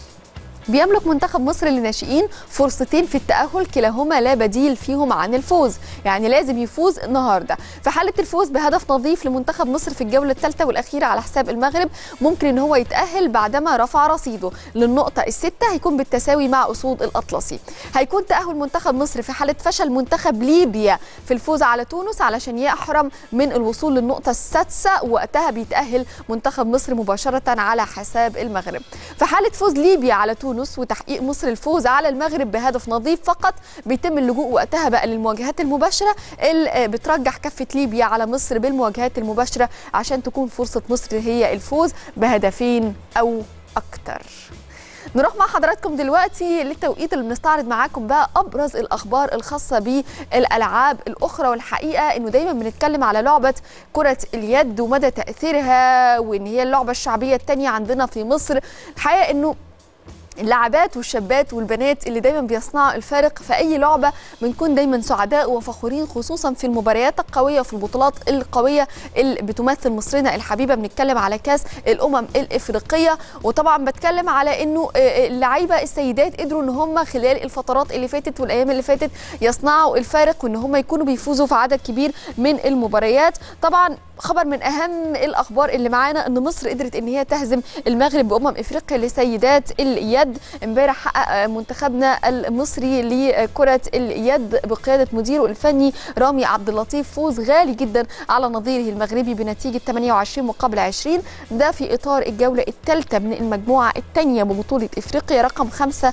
بيملك منتخب مصر للناشئين فرصتين في التأهل كلاهما لا بديل فيهم عن الفوز يعني لازم يفوز النهارده في حالة الفوز بهدف نظيف لمنتخب مصر في الجولة الثالثة والأخيرة على حساب المغرب ممكن ان هو يتأهل بعدما رفع رصيده للنقطة الستة هيكون بالتساوي مع أسود الأطلسي هيكون تأهل منتخب مصر في حالة فشل منتخب ليبيا في الفوز على تونس علشان يحرم من الوصول للنقطة السادسة وقتها بيتأهل منتخب مصر مباشرة على حساب المغرب في حالة فوز ليبيا على تونس تونس وتحقيق مصر الفوز على المغرب بهدف نظيف فقط بيتم اللجوء وقتها بقى للمواجهات المباشره اللي بترجح كفه ليبيا على مصر بالمواجهات المباشره عشان تكون فرصه مصر هي الفوز بهدفين او اكتر نروح مع حضراتكم دلوقتي للتوقيت اللي بنستعرض معاكم بقى ابرز الاخبار الخاصه بالالعاب الاخرى والحقيقه انه دايما بنتكلم على لعبه كره اليد ومدى تاثيرها وان هي اللعبه الشعبيه الثانيه عندنا في مصر الحقيقه انه اللاعبات والشابات والبنات اللي دايما بيصنعوا الفارق في اي لعبه بنكون دايما سعداء وفخورين خصوصا في المباريات القويه وفي البطولات القويه اللي بتمثل مصرنا الحبيبه بنتكلم على كاس الامم الافريقيه وطبعا بتكلم على انه اللعيبه السيدات قدروا ان هم خلال الفترات اللي فاتت والايام اللي فاتت يصنعوا الفارق وان هم يكونوا بيفوزوا في عدد كبير من المباريات طبعا خبر من اهم الاخبار اللي معانا ان مصر قدرت ان هي تهزم المغرب بامم افريقيا لسيدات اليد امبارح حقق منتخبنا المصري لكره اليد بقياده مديره الفني رامي عبد اللطيف فوز غالي جدا على نظيره المغربي بنتيجه 28 مقابل 20 ده في اطار الجوله الثالثه من المجموعه الثانيه ببطوله افريقيا رقم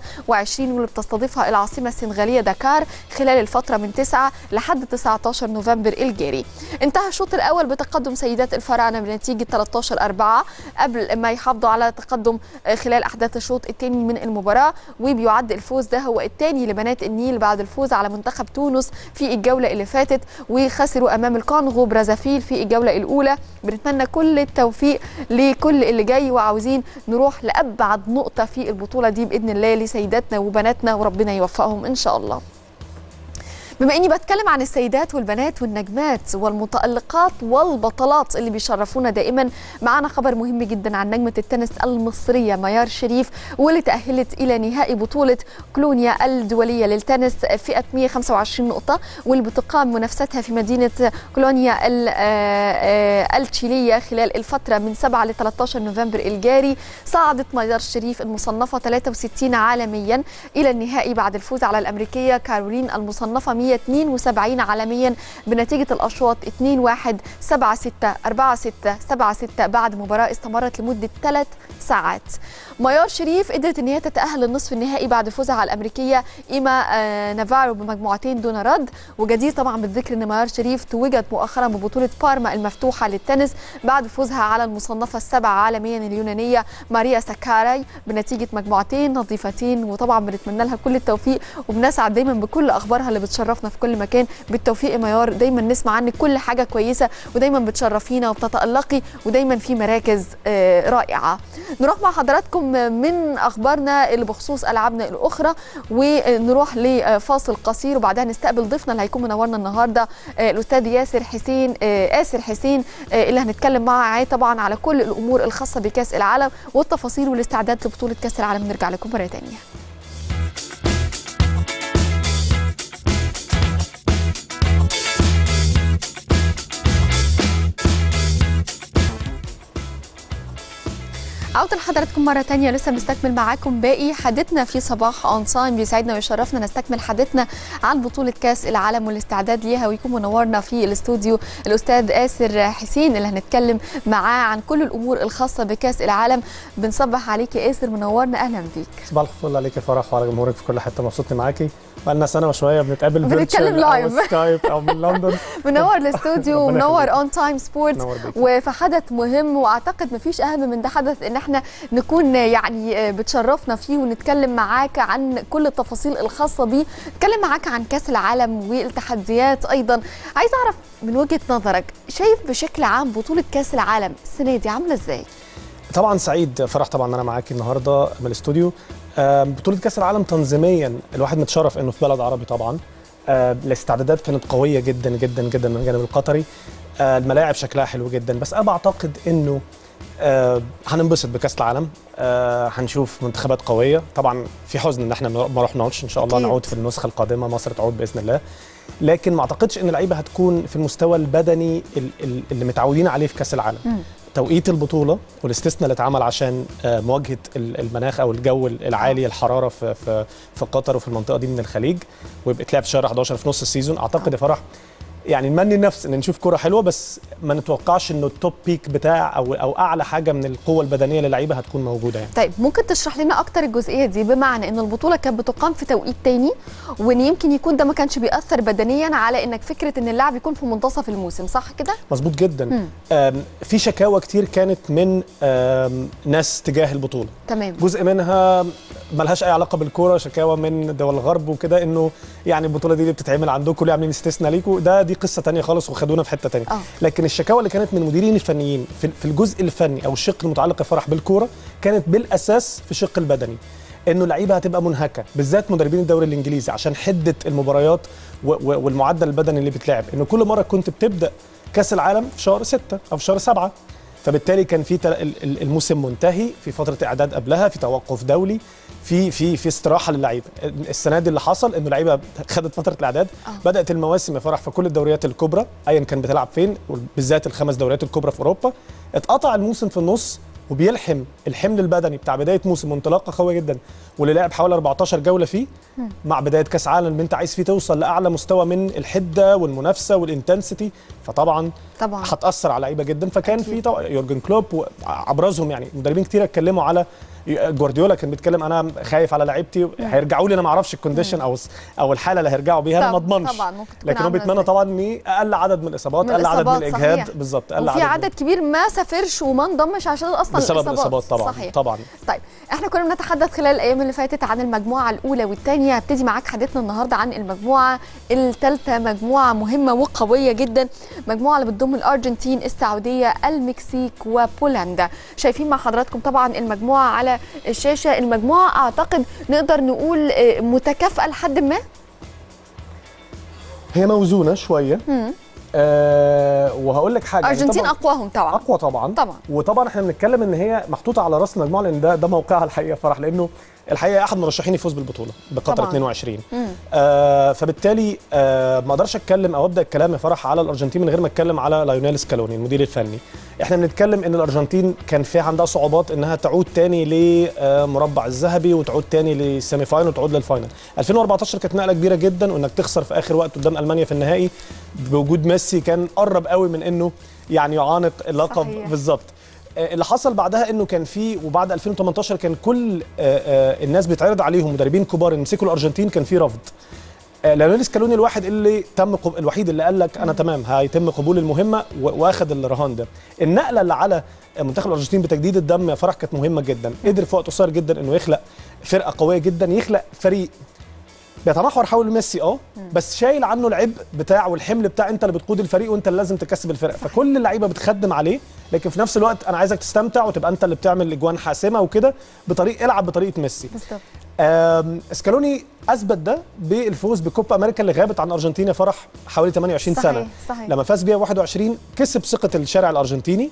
25 واللي بتستضيفها العاصمه السنغاليه دكار خلال الفتره من 9 لحد 19 نوفمبر الجاري انتهى الشوط الاول بتقدم تقدم سيدات الفراعنه بنتيجه 13 4 قبل ما يحافظوا على تقدم خلال احداث الشوط الثاني من المباراه وبيعد الفوز ده هو الثاني لبنات النيل بعد الفوز على منتخب تونس في الجوله اللي فاتت وخسروا امام الكونغو برازافيل في الجوله الاولى بنتمنى كل التوفيق لكل اللي جاي وعاوزين نروح لابعد نقطه في البطوله دي باذن الله لسيداتنا وبناتنا وربنا يوفقهم ان شاء الله بما اني بتكلم عن السيدات والبنات والنجمات والمتالقات والبطلات اللي بيشرفونا دائما معانا خبر مهم جدا عن نجمه التنس المصريه ميار شريف واللي تاهلت الى نهائي بطوله كلونيا الدوليه للتنس فئه 125 نقطه واللي بتقام منافستها في مدينه كولونيا التشيليه خلال الفتره من 7 ل 13 نوفمبر الجاري صعدت ميار شريف المصنفه 63 عالميا الى النهائي بعد الفوز على الامريكيه كارولين المصنفه 172 عالميا بنتيجة الأشواط 2 1 7 6 4 6 7 6 بعد مباراة استمرت لمدة ثلاث ساعات ميار شريف قدرت ان هي تتأهل للنصف النهائي بعد فوزها على الأمريكية إيما آه نافارو بمجموعتين دون رد وجدير طبعا بالذكر ان ميار شريف توجت مؤخرا ببطولة بارما المفتوحة للتنس بعد فوزها على المصنفة السابعة عالميا اليونانية ماريا سكاراي بنتيجة مجموعتين نظيفتين وطبعا بنتمنى لها كل التوفيق وبنسعد دايما بكل أخبارها اللي بتشرف بتشرفنا في كل مكان بالتوفيق يا ميار دايما نسمع عنك كل حاجه كويسه ودايما بتشرفينا وبتتالقي ودايما في مراكز آه، رائعه نروح مع حضراتكم من اخبارنا اللي بخصوص العابنا الاخرى ونروح لفاصل قصير وبعدها نستقبل ضيفنا اللي هيكون منورنا النهارده آه، الاستاذ ياسر حسين آه، آسر حسين آه، اللي هنتكلم معاه طبعا على كل الامور الخاصه بكاس العالم والتفاصيل والاستعداد لبطوله كاس العالم نرجع لكم مره ثانيه عودة لحضراتكم مرة تانية لسه بنستكمل معاكم باقي حديثنا في صباح اون تايم بيسعدنا ويشرفنا نستكمل حديثنا عن بطولة كأس العالم والاستعداد ليها ويكون منورنا في الاستوديو الأستاذ آسر حسين اللي هنتكلم معاه عن كل الأمور الخاصة بكأس العالم بنصبح عليك يا آسر منورنا أهلا بيك صباح الفل عليك يا فرح وعلى جمهورك في كل حته مبسوطني معاكي بقالنا سنه وشويه بنتقابل بنتكلم virtual او لايف. سكايب او من لندن منور الاستوديو ربنا ومنور يخليك. اون تايم سبورتس منور بيك. وفي حدث مهم واعتقد مفيش اهم من ده حدث ان احنا نكون يعني بتشرفنا فيه ونتكلم معاك عن كل التفاصيل الخاصه بيه نتكلم معاك عن كاس العالم والتحديات ايضا عايز اعرف من وجهه نظرك شايف بشكل عام بطوله كاس العالم السنه دي عامله ازاي طبعا سعيد فرح طبعا ان انا معاكي النهارده من الاستوديو آم، بطوله كاس العالم تنظيميا الواحد متشرف انه في بلد عربي طبعا آم، الاستعدادات كانت قويه جدا جدا جدا من الجانب القطري آه، الملاعب شكلها حلو جدا بس انا بعتقد انه آه، هننبسط بكاس العالم آه، هنشوف منتخبات قويه طبعا في حزن ان احنا ما رحناش ان شاء الله أكيد. نعود في النسخه القادمه مصر تعود باذن الله لكن ما اعتقدش ان اللعيبه هتكون في المستوى البدني ال- ال- اللي متعودين عليه في كاس العالم مم. توقيت البطوله والاستثناء اللي اتعمل عشان آه، مواجهه ال- المناخ او الجو العالي الحراره في في في قطر وفي المنطقه دي من الخليج ويبقى تلعب في شهر 11 في نص السيزون اعتقد يا فرح يعني نمني النفس ان نشوف كرة حلوه بس ما نتوقعش انه التوب بيك بتاع او او اعلى حاجه من القوه البدنيه للعيبه هتكون موجوده يعني طيب ممكن تشرح لنا اكتر الجزئيه دي بمعنى ان البطوله كانت بتقام في توقيت تاني وان يمكن يكون ده ما كانش بيأثر بدنيا على انك فكره ان اللاعب يكون في منتصف الموسم صح كده مظبوط جدا مم. آم، في شكاوى كتير كانت من آم، ناس تجاه البطوله تمام جزء منها ملهاش اي علاقه بالكوره شكاوى من دول الغرب وكده انه يعني البطوله دي اللي بتتعمل عندكم ليه عاملين استثناء ليكم ده دي قصه تانية خالص وخدونا في حته تانية آه. لكن الشكاوى اللي كانت من المديرين الفنيين في في الجزء الفني او الشق المتعلق يا فرح بالكوره كانت بالاساس في الشق البدني انه اللعيبه هتبقى منهكه بالذات مدربين الدوري الانجليزي عشان حده المباريات و- و- والمعدل البدني اللي بيتلعب انه كل مره كنت بتبدا كاس العالم في شهر ستة او في شهر سبعة فبالتالي كان في تل- ال- ال- الموسم منتهي في فتره اعداد قبلها في توقف دولي في في في استراحه للعيبه السنه دي اللي حصل انه اللعيبه خدت فتره الاعداد آه. بدات المواسم يا فرح في كل الدوريات الكبرى ايا كان بتلعب فين بالذات الخمس دوريات الكبرى في اوروبا اتقطع الموسم في النص وبيلحم الحمل البدني بتاع بدايه موسم انطلاقه قويه جدا واللي لعب حوالي 14 جوله فيه مع بدايه كاس عالم اللي انت عايز فيه توصل لاعلى مستوى من الحده والمنافسه والانتنسيتي فطبعا طبعا هتاثر على لعيبه جدا فكان أكيد. في طبعا يورجن كلوب وابرزهم يعني مدربين كتير اتكلموا على جوارديولا كان بيتكلم انا خايف على لعيبتي هيرجعوا لي انا ما اعرفش الكونديشن او او الحاله اللي هيرجعوا بيها انا ما طب- اضمنش طبعا ممكن تكون لكن هو عاملة بيتمنى إزاي. طبعا ان اقل عدد من الاصابات من اقل عدد من الإصابات، الاجهاد صحيح. بالظبط اقل وفي من- عدد كبير ما سافرش وما انضمش عشان اصلا بسبب الاصابات الاصابات طبعا صحيح طبعا طيب احنا كنا بنتحدث خلال الايام اللي فاتت عن المجموعه الاولى والثانيه هبتدي معاك حديثنا النهارده عن المجموعه الثالثه مجموعه مهمه وقويه جدا مجموعه اللي بتضم الارجنتين السعوديه المكسيك وبولندا شايفين مع حضراتكم طبعا المجموعه على الشاشه المجموعه اعتقد نقدر نقول آه، متكافئه لحد ما هي موزونه شويه مم. آه وهقول لك حاجه يعني ارجنتين طبعاً اقواهم طبعا اقوى طبعا طبعا وطبعا احنا بنتكلم ان هي محطوطه على راس المجموعه لان ده ده موقعها الحقيقه فرح لانه الحقيقه احد مرشحين يفوز بالبطوله بقطر طبعاً. 22 مم. آه فبالتالي آه ما اقدرش اتكلم او ابدا الكلام يا فرح على الارجنتين من غير ما اتكلم على لايونيل سكالوني المدير الفني احنا بنتكلم ان الارجنتين كان في عندها صعوبات انها تعود تاني لمربع الذهبي وتعود تاني للسيمي فاينل وتعود للفاينل 2014 كانت نقله كبيره جدا وانك تخسر في اخر وقت قدام المانيا في النهائي بوجود ميسي كان قرب قوي من انه يعني يعانق اللقب صحيح. بالظبط آه، اللي حصل بعدها انه كان في وبعد 2018 كان كل آه، آه، الناس بيتعرض عليهم مدربين كبار ان يمسكوا الارجنتين كان في رفض آه، ليونيل سكالوني الواحد اللي تم قب... الوحيد اللي قال لك انا تمام هيتم قبول المهمه و- واخد الرهان ده النقله اللي على منتخب الارجنتين بتجديد الدم يا فرح كانت مهمه جدا قدر في وقت قصير جدا انه يخلق فرقه قويه جدا يخلق فريق بيتمحور حول ميسي اه بس شايل عنه العبء بتاع والحمل بتاع انت اللي بتقود الفريق وانت اللي لازم تكسب الفرق فكل اللعيبه بتخدم عليه لكن في نفس الوقت انا عايزك تستمتع وتبقى انت اللي بتعمل اجوان حاسمه وكده بطريق العب بطريقه ميسي بالظبط آم، اسكالوني اثبت ده بالفوز بكوبا امريكا اللي غابت عن ارجنتينا فرح حوالي 28 صحيح، سنه صحيح. لما فاز بيها 21 كسب ثقه الشارع الارجنتيني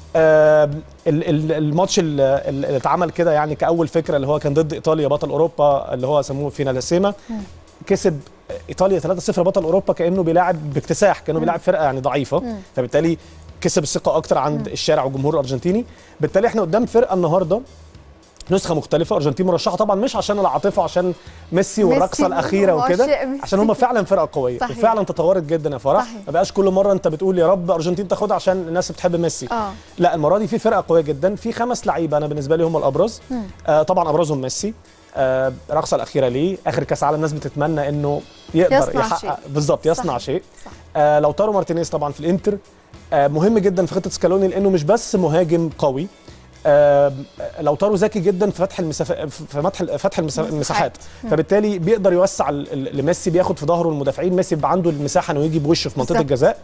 آم، ال- ال- الماتش ال- ال- اللي اتعمل كده يعني كاول فكره اللي هو كان ضد ايطاليا بطل اوروبا اللي هو سموه فيناليسيما كسب ايطاليا 3-0 بطل اوروبا كانه بيلاعب باكتساح كانه بيلاعب فرقه يعني ضعيفه مم. فبالتالي كسب الثقه اكتر عند الشارع والجمهور الارجنتيني بالتالي احنا قدام فرقه النهارده نسخه مختلفه ارجنتين مرشحه طبعا مش عشان العاطفه عشان ميسي والرقصه ميسي الاخيره وكده وعشاق ميسي. عشان هم فعلا فرقه قويه صحيح. وفعلا تطورت جدا يا فرح صحيح. ما بقاش كل مره انت بتقول يا رب ارجنتين تاخدها عشان الناس بتحب ميسي اه لا المره دي في فرقه قويه جدا في خمس لعيبه انا بالنسبه لي هم الابرز مم. آه طبعا ابرزهم ميسي آه الرقصه الاخيره ليه اخر كاس عالم الناس بتتمنى انه يقدر يصنع يحقق شيء. بالظبط يصنع صحيح. شيء صح. آه لو تارو مارتينيز طبعا في الانتر آه مهم جدا في خطه سكالوني لانه مش بس مهاجم قوي آه لو تارو ذكي جدا في فتح المسافة في فتح فتح المسا- المساحات مم. فبالتالي بيقدر يوسع ال- ال- لميسي بياخد في ظهره المدافعين ميسي بيبقى عنده المساحه انه يجي بوشه في منطقه بالظبط. الجزاء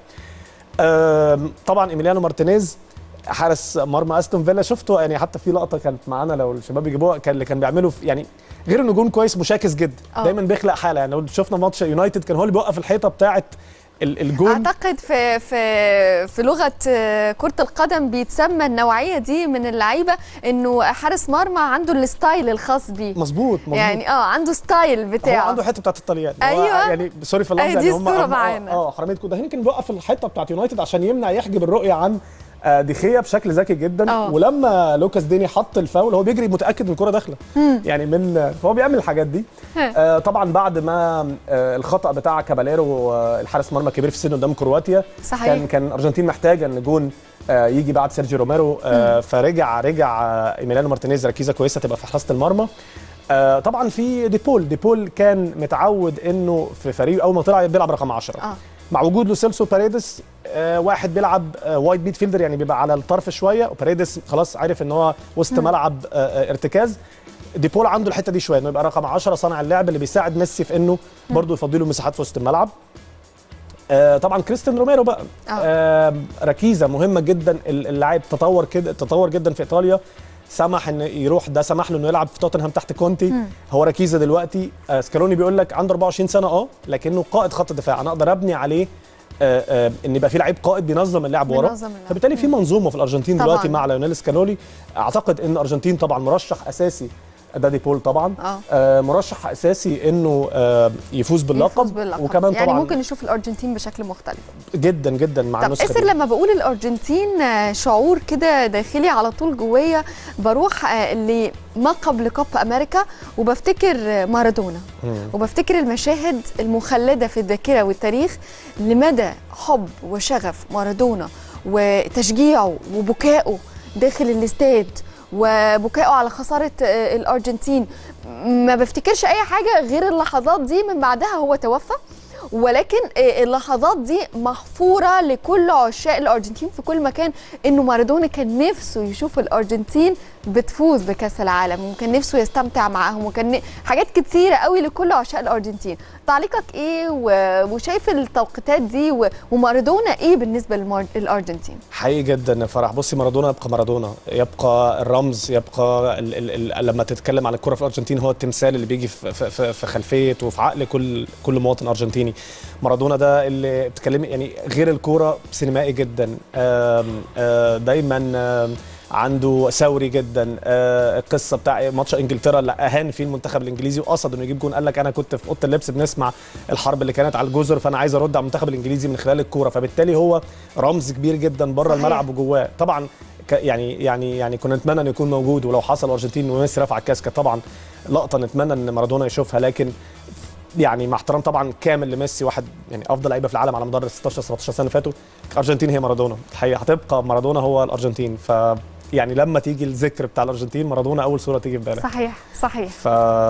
آم، طبعا ايميليانو مارتينيز حارس مرمى استون فيلا شفته يعني حتى في لقطه كانت معانا لو الشباب يجيبوها كان اللي كان بيعمله في يعني غير انه جون كويس مشاكس جدا آه. دايما بيخلق حاله يعني لو شفنا ماتش يونايتد كان هو اللي بيوقف الحيطه بتاعه ال- الجون اعتقد في في في لغه آه، كره القدم بيتسمى النوعيه دي من اللعيبه انه حارس مرمى عنده الستايل الخاص بيه مظبوط مظبوط يعني اه عنده ستايل هو بتاعه عنده حته بتاعت الطليان هو أيوة. يعني سوري في اللفظ أهي يعني دي هم الصورة هم- معانا. اه حراميه كودا هنا كان بيوقف الحته بتاعت يونايتد عشان يمنع يحجب الرؤيه عن آه، ديخيا بشكل ذكي جدا آه. ولما لوكاس ديني حط الفاول هو بيجري متاكد ان الكره داخله يعني من فهو بيعمل الحاجات دي آه طبعا بعد ما آه الخطا بتاع كاباليرو آه الحارس مرمى كبير في السن قدام كرواتيا صحيح. كان كان الارجنتين محتاجه ان جون آه يجي بعد سيرجيو روميرو آه فرجع رجع آه ايميليانو مارتينيز ركيزه كويسه تبقى في حراسه المرمى آه طبعا في ديبول ديبول كان متعود انه في فريق اول ما طلع بيلعب رقم 10 اه مع وجود لوسيلسو باريدس آه واحد بيلعب آه وايد بيت فيلدر يعني بيبقى على الطرف شويه وباريدس خلاص عارف ان هو وسط ملعب آه آه ارتكاز ديبول عنده الحته دي شويه انه يبقى رقم 10 صانع اللعب اللي بيساعد ميسي في انه برضه يفضي له مساحات في وسط الملعب آه طبعا كريستيان روميرو بقى آه. آه ركيزه مهمه جدا اللاعب تطور كده تطور جدا في ايطاليا سمح ان يروح ده سمح له انه يلعب في توتنهام تحت كونتي هو ركيزه دلوقتي آه سكالوني بيقول لك عنده 24 سنه اه لكنه قائد خط دفاع انا اقدر ابني عليه آه آه ان يبقى في لعيب قائد بينظم اللعب وراه بينظم اللعب. فبالتالي في منظومه في الارجنتين طبعاً. دلوقتي مع ليونيل سكالوني اعتقد ان الارجنتين طبعا مرشح اساسي ده دي بول طبعا آه. آه مرشح اساسي انه آه يفوز باللقب, يفوز باللقب. وكمان يعني طبعا ممكن نشوف الارجنتين بشكل مختلف جدا جدا مع طب النسخه اسر دي. لما بقول الارجنتين آه، شعور كده داخلي على طول جوايا بروح آه، لما قبل كوب امريكا وبفتكر آه، مارادونا مم. وبفتكر المشاهد المخلده في الذاكره والتاريخ لمدى حب وشغف مارادونا وتشجيعه وبكائه داخل الاستاد وبكائه على خساره آه، الارجنتين ما بفتكرش اي حاجه غير اللحظات دي من بعدها هو توفى ولكن آه، اللحظات دي محفوره لكل عشاق الارجنتين في كل مكان انه مارادونا كان نفسه يشوف الارجنتين بتفوز بكاس العالم وكان نفسه يستمتع معاهم وكان ن- حاجات كتيره قوي لكل عشاق الارجنتين تعليقك ايه و- وشايف التوقيتات دي و- ومارادونا ايه بالنسبه للارجنتين حقيقي جدا يا فرح بصي مارادونا يبقى مارادونا يبقى الرمز يبقى ال ال ال لما تتكلم عن الكره في الارجنتين هو التمثال اللي بيجي في, في, في, في خلفيه وفي عقل كل كل مواطن ارجنتيني مارادونا ده اللي بتتكلمي يعني غير الكوره سينمائي جدا آم، آه، دايما آم، عنده ثوري جدا آه، القصه بتاع ماتش انجلترا اللي اهان فيه المنتخب الانجليزي وقصد انه يجيب جون قال لك انا كنت في اوضه اللبس بنسمع الحرب اللي كانت على الجزر فانا عايز ارد على المنتخب الانجليزي من خلال الكوره فبالتالي هو رمز كبير جدا بره صحيح. الملعب وجواه طبعا ك- يعني يعني يعني كنا نتمنى انه يكون موجود ولو حصل الارجنتين وميسي رفع الكاس كانت طبعا لقطه نتمنى ان مارادونا يشوفها لكن يعني مع احترام طبعا كامل لميسي واحد يعني افضل لعيبه في العالم على مدار ال 16 17 سنه اللي فاتوا الارجنتين هي مارادونا الحقيقه هتبقى مارادونا هو الارجنتين ف يعني لما تيجي الذكر بتاع الارجنتين مارادونا اول صوره تيجي في بالك صحيح صحيح ف...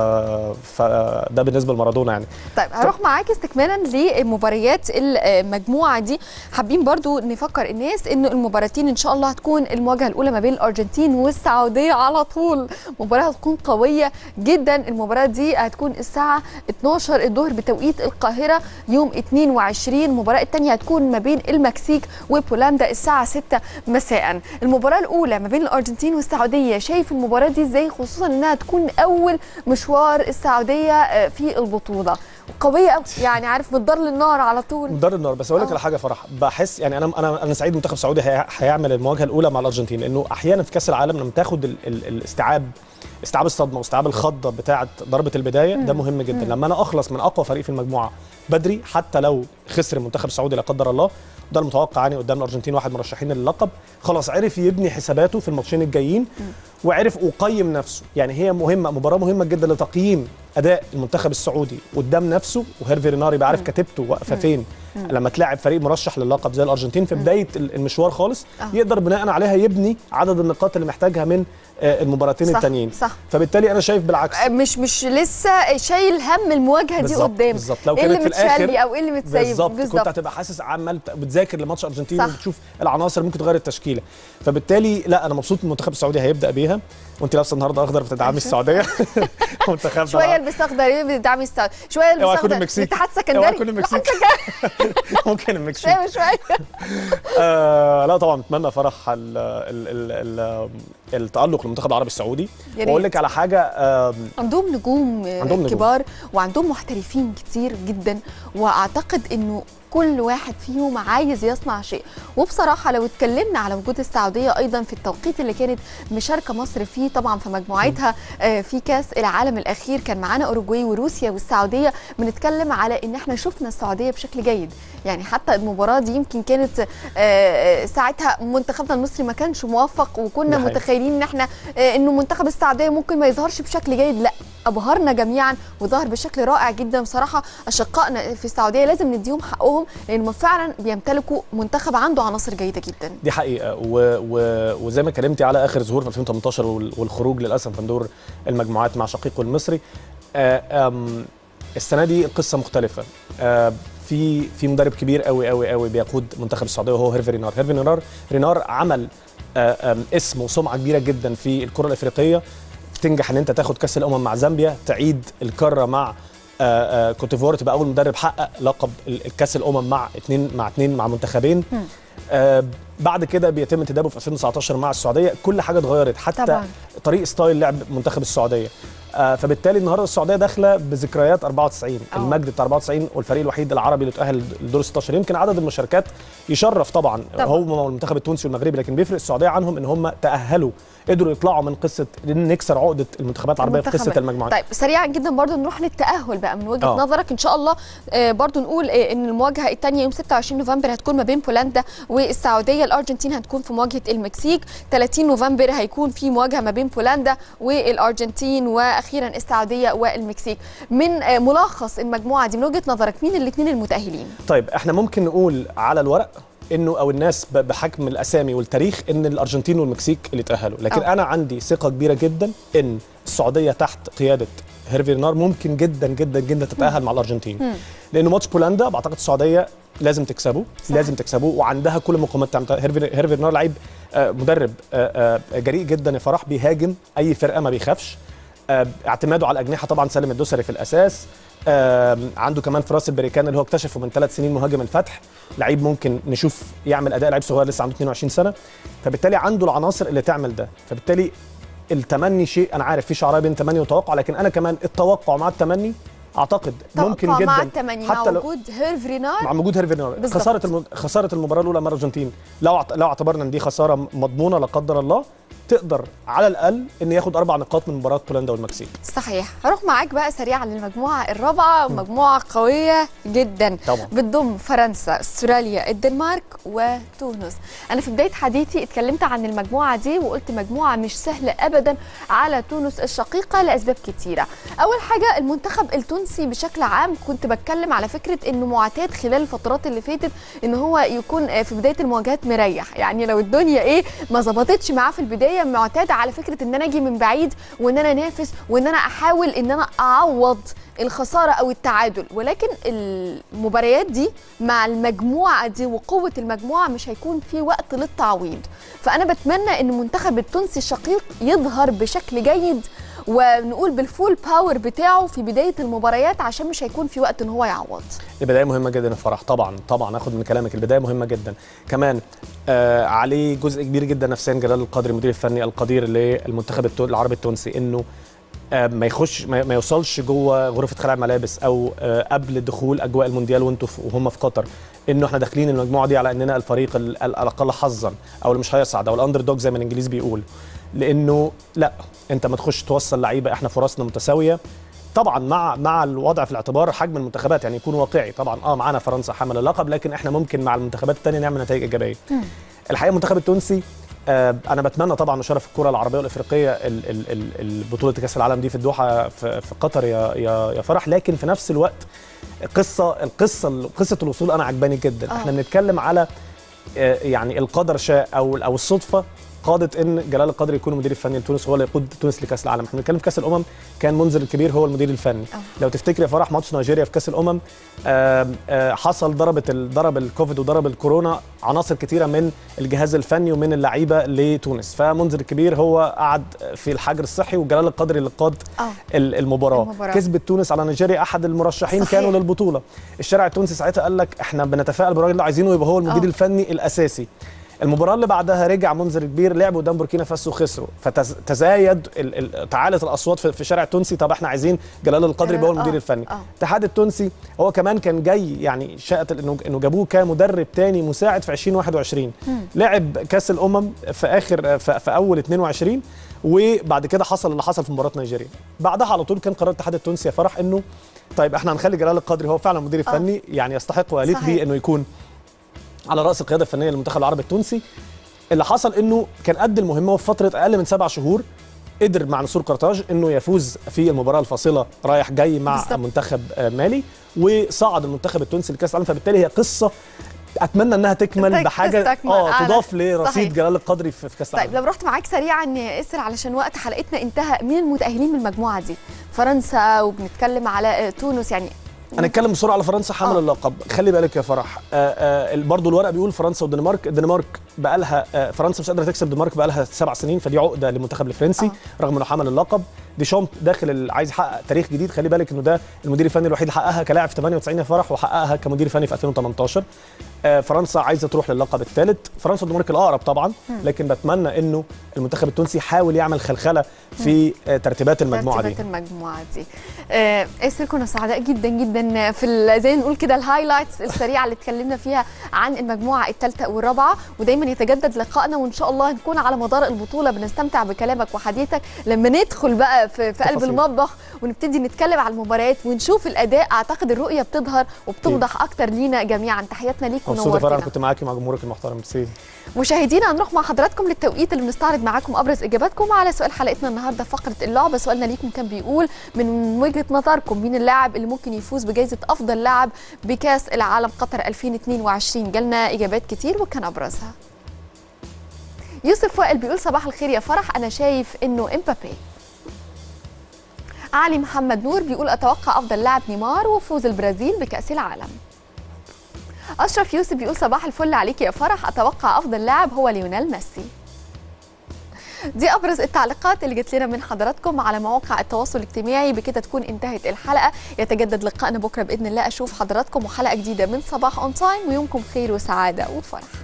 فده بالنسبه لمارادونا يعني طيب هروح معاك استكمالا لمباريات المجموعه دي حابين برضو نفكر الناس ان المباراتين ان شاء الله هتكون المواجهه الاولى ما بين الارجنتين والسعوديه على طول مباراه هتكون قويه جدا المباراه دي هتكون الساعه 12 الظهر بتوقيت القاهره يوم 22 المباراه الثانيه هتكون ما بين المكسيك وبولندا الساعه 6 مساء المباراه الاولى ما بين الارجنتين والسعوديه شايف المباراه دي ازاي خصوصا انها تكون اول مشوار السعوديه آه، في البطوله قويه قوي يعني عارف بتضر للنار على طول مدار النار بس اقول لك آه. على حاجه فرح بحس يعني انا انا انا سعيد منتخب سعودي هي- هيعمل المواجهه الاولى مع الارجنتين لانه احيانا في كاس العالم لما تاخد ال- ال- الاستيعاب استيعاب الصدمه واستيعاب الخضه بتاعه ضربه البدايه ده مهم جدا لما انا اخلص من اقوى فريق في المجموعه بدري حتى لو خسر المنتخب السعودي لا قدر الله ده المتوقع يعني قدام الارجنتين واحد من مرشحين للقب خلاص عرف يبني حساباته في الماتشين الجايين وعرف وقيم نفسه يعني هي مهمه مباراه مهمه جدا لتقييم اداء المنتخب السعودي قدام نفسه وهيرفي رينار يبقى عارف كتيبته واقفه فين لما تلاعب فريق مرشح للقب زي الارجنتين في بدايه ال- المشوار خالص آه. يقدر بناء عليها يبني عدد النقاط اللي محتاجها من آه، المباراتين صح، التانيين صح. فبالتالي انا شايف بالعكس آه، مش مش لسه شايل هم المواجهه دي بالظبط، قدام بالظبط. لو ايه اللي كانت في الآخر- متشلي او ايه اللي متسيب بالظبط كنت هتبقى حاسس عمال بت- بتذاكر لماتش ارجنتين صح. وبتشوف العناصر ممكن تغير التشكيله فبالتالي لا انا مبسوط إن المنتخب السعودي هيبدا بيها وانت لابسه النهارده اخضر بتدعمي السعوديه منتخبنا شويه البس اخضر ايه بدعم السعودي شويه البس اوعى يكون اخضر المكسيك الاتحاد اوعى السكندري يكون المكسيك الاتحاد السكندري ممكن المكسيك شويه شويه آه لا طبعا اتمنى فرح ال ال ال ال التالق للمنتخب العربي السعودي يا ريت. واقول لك على حاجه آه عندهم نجوم آه، عندهم نجوم. كبار وعندهم محترفين كتير جدا واعتقد انه كل واحد فيهم عايز يصنع شيء وبصراحه لو اتكلمنا على وجود السعوديه ايضا في التوقيت اللي كانت مشاركه مصر فيه طبعا في مجموعتها آه، في كاس العالم الاخير كان معانا اوروجواي وروسيا والسعوديه بنتكلم على ان احنا شفنا السعوديه بشكل جيد يعني حتى المباراه دي يمكن كانت آه، آه، ساعتها منتخبنا المصري ما كانش موفق وكنا ده حقيقي. متخيلين ان احنا آه، انه منتخب السعوديه ممكن ما يظهرش بشكل جيد لا ابهرنا جميعا وظهر بشكل رائع جدا بصراحه اشقائنا في السعوديه لازم نديهم حقهم لانهم فعلا بيمتلكوا منتخب عنده عناصر جيده جدا دي حقيقه و... و... وزي ما كلمتي على اخر ظهور في 2018 وال- والخروج للاسف من دور المجموعات مع شقيقه المصري آه، آم، السنه دي القصه مختلفه آه، في في مدرب كبير قوي قوي قوي بيقود منتخب السعوديه وهو هيرفي رينار هيرفي رينار رينار عمل آه، آم، اسم وسمعه كبيره جدا في الكره الافريقيه تنجح ان انت تاخد كاس الامم مع زامبيا تعيد الكره مع آه، آه، كوت ديفوار تبقى اول مدرب حقق لقب ال- الكاس الامم مع اتنين مع اتنين مع منتخبين آه بعد كده بيتم انتدابه في 2019 مع السعوديه كل حاجه اتغيرت حتى طبعاً. طريق ستايل لعب منتخب السعوديه آه فبالتالي النهارده السعوديه داخله بذكريات 94 أه. المجد بتاع 94 والفريق الوحيد العربي اللي اتاهل لدور 16 يمكن عدد المشاركات يشرف طبعا, طبعاً. هو المنتخب التونسي والمغربي لكن بيفرق السعوديه عنهم ان هم تاهلوا قدروا يطلعوا من قصه إن نكسر عقده المنتخبات العربيه في قصه المنتخبات. المجموعات طيب سريعا جدا برضو نروح للتاهل بقى من وجهه آه. نظرك ان شاء الله آه، برضو نقول آه، ان المواجهه الثانيه يوم 26 نوفمبر هتكون ما بين بولندا والسعوديه الارجنتين هتكون في مواجهه المكسيك 30 نوفمبر هيكون في مواجهه ما بين بولندا والارجنتين واخيرا السعوديه والمكسيك من آه، ملخص المجموعه دي من وجهه نظرك مين الاثنين المتاهلين طيب احنا ممكن نقول على الورق انه او الناس ب- بحجم الاسامي والتاريخ ان الارجنتين والمكسيك اللي تاهلوا لكن أه. أوه. انا عندي ثقه كبيره جدا ان السعوديه تحت قياده هيرفي رينار ممكن جدا جدا جدا تتاهل مع الارجنتين لانه ماتش بولندا بعتقد السعوديه لازم تكسبه صح. لازم تكسبه وعندها كل المقومات بتاع هيرفي هيرفي رينار لعيب آه، مدرب آه، آه، جريء جدا يا فرح بيهاجم اي فرقه ما بيخافش آه، اعتماده على الاجنحه طبعا سالم الدوسري في الاساس آم، عنده كمان فراس البريكان اللي هو اكتشفه من ثلاث سنين مهاجم الفتح لعيب ممكن نشوف يعمل اداء لعيب صغير لسه عنده 22 سنه فبالتالي عنده العناصر اللي تعمل ده فبالتالي التمني شيء انا عارف في شعرايه بين تمني وتوقع لكن انا كمان التوقع مع التمني اعتقد ممكن توقع جدا مع الثمانية مع حتى لو وجود هيرف رينار مع وجود هيرفي رينار بالظبط. خساره الم... خساره المباراه الاولى مع الارجنتين لو اعت... لو اعتبرنا ان دي خساره مضمونه لا قدر الله تقدر على الاقل ان ياخد اربع نقاط من مباراه بولندا والمكسيك صحيح هروح معاك بقى سريعا للمجموعه الرابعه مجموعه قويه جدا طبعا. بتضم فرنسا استراليا الدنمارك وتونس انا في بدايه حديثي اتكلمت عن المجموعه دي وقلت مجموعه مش سهله ابدا على تونس الشقيقه لاسباب كتيره اول حاجه المنتخب التونسي التونسي بشكل عام كنت بتكلم على فكره انه معتاد خلال الفترات اللي فاتت ان هو يكون آه، في بدايه المواجهات مريح يعني لو الدنيا ايه ما ظبطتش معاه في البدايه معتاد على فكره ان انا اجي من بعيد وان انا انافس وان انا احاول ان انا اعوض الخساره او التعادل ولكن المباريات دي مع المجموعه دي وقوه المجموعه مش هيكون في وقت للتعويض فانا بتمنى ان المنتخب التونسي الشقيق يظهر بشكل جيد ونقول بالفول باور بتاعه في بدايه المباريات عشان مش هيكون في وقت ان هو يعوض البدايه مهمه جدا يا فرح طبعا طبعا اخد من كلامك البدايه مهمه جدا كمان آه عليه جزء كبير جدا نفسيا جلال القدر المدير الفني القدير للمنتخب التو- العربي التونسي انه آه ما يخش ما ما يوصلش جوه غرفه خلع الملابس او آه قبل دخول اجواء المونديال وانتوا في- وهم في قطر انه احنا داخلين المجموعه دي على اننا الفريق ال- ال- الاقل حظا او اللي مش هيصعد او الاندر دوج زي ما الانجليز بيقول لانه لا انت ما تخش توصل لعيبه احنا فرصنا متساويه طبعا مع مع الوضع في الاعتبار حجم المنتخبات يعني يكون واقعي طبعا اه معانا فرنسا حمل اللقب لكن احنا ممكن مع المنتخبات الثانيه نعمل نتائج ايجابيه الحقيقه المنتخب التونسي آه انا بتمنى طبعا نشرف الكره العربيه والافريقيه ال- ال- ال- البطوله كاس العالم دي في الدوحه في, في قطر يا يا يا فرح لكن في نفس الوقت قصه القصه قصه الوصول انا عجباني جدا آه. احنا بنتكلم على آه، يعني القدر شاء او او الصدفه قادت ان جلال القدر يكون المدير الفني لتونس هو اللي يقود تونس لكاس العالم احنا بنتكلم في كاس الامم كان منذر الكبير هو المدير الفني لو تفتكر يا فرح ماتش نيجيريا في كاس الامم آم، آه، حصل ضربت ال- ضرب الكوفيد وضرب الكورونا عناصر كتيره من الجهاز الفني ومن اللعيبه لتونس فمنذر الكبير هو قعد في الحجر الصحي وجلال القدر اللي قاد اه ال- المباراه المباراة. كسبت تونس على نيجيريا احد المرشحين صحيح. كانوا للبطوله الشارع التونسي ساعتها قال لك احنا بنتفائل بالراجل اللي عايزينه يبقى هو المدير آه. الفني الاساسي المباراه اللي بعدها رجع منذر كبير لعبوا قدام بوركينا فاسو وخسروا فتزايد ال- ال- تعالت الاصوات في في الشارع التونسي طب احنا عايزين جلال القدر يبقى هو جلال- المدير آه، الفني آه. الاتحاد التونسي هو كمان كان جاي يعني شاءت انه انه جابوه كمدرب تاني مساعد في 2021 لعب كاس الامم في اخر في, في اول 22 وبعد كده حصل اللي حصل في مباراه نيجيريا بعدها على طول كان قرار الاتحاد التونسي يا فرح انه طيب احنا هنخلي جلال القدري هو فعلا المدير الفني يعني يستحق ويليق صحيح. بيه انه يكون على راس القياده الفنيه للمنتخب العربي التونسي اللي حصل انه كان قد المهمه وفي فتره اقل من سبع شهور قدر مع نسور قرطاج انه يفوز في المباراه الفاصله رايح جاي مع بالظبط. منتخب آه، مالي وصعد المنتخب التونسي لكاس العالم فبالتالي هي قصه اتمنى انها تكمل تك- بحاجه تستكمل. اه أنا- تضاف صحيح. لرصيد جلال القدري في في كاس العالم طيب لو رحت معاك سريعا يا اسر علشان وقت حلقتنا انتهى مين المتاهلين من المجموعه دي فرنسا وبنتكلم على آه، تونس يعني هنتكلم بسرعه على فرنسا حامل آه. اللقب خلي بالك يا فرح آه آه برضو الورق بيقول فرنسا والدنمارك الدنمارك بقى لها آه فرنسا مش قادره تكسب الدنمارك بقى لها سبع سنين فدي عقده للمنتخب الفرنسي آه. رغم انه حامل اللقب ديشامب داخل ال- عايز يحقق تاريخ جديد خلي بالك انه ده المدير الفني الوحيد اللي حققها كلاعب في 98 يا فرح وحققها كمدير فني في 2018 آه فرنسا عايزه تروح للقب الثالث فرنسا والدنمارك الاقرب طبعا لكن بتمنى انه المنتخب التونسي يحاول يعمل خلخله في آه ترتيبات المجموعه دي ترتيبات المجموعه دي آه، اسر كنا سعداء جدا جدا في ال- زي نقول كده الهايلايتس السريعه اللي اتكلمنا فيها عن المجموعه الثالثه والرابعه ودايما يتجدد لقائنا وان شاء الله نكون على مدار البطوله بنستمتع بكلامك وحديثك لما ندخل بقى في, في قلب تفاصيل. المطبخ ونبتدي نتكلم على المباريات ونشوف الاداء اعتقد الرؤيه بتظهر وبتوضح اكتر لينا جميعا تحياتنا ليك مبسوط يا فرح ونورتنا أنا كنت معاكي مع جمهورك المحترم ميرسي مشاهدينا هنروح مع حضراتكم للتوقيت اللي بنستعرض معاكم ابرز اجاباتكم على سؤال حلقتنا النهارده في فقره اللعبه سؤالنا ليكم كان بيقول من وجهه نظركم مين اللاعب اللي ممكن يفوز بجائزه افضل لاعب بكاس العالم قطر 2022 جالنا اجابات كتير وكان ابرزها يوسف وائل بيقول صباح الخير يا فرح انا شايف انه امبابي علي محمد نور بيقول اتوقع افضل لاعب نيمار وفوز البرازيل بكاس العالم اشرف يوسف بيقول صباح الفل عليك يا فرح اتوقع افضل لاعب هو ليونيل ميسي دي ابرز التعليقات اللي جت لنا من حضراتكم على مواقع التواصل الاجتماعي بكده تكون انتهت الحلقه يتجدد لقائنا بكره باذن الله اشوف حضراتكم وحلقه جديده من صباح اون تايم ويومكم خير وسعاده وفرح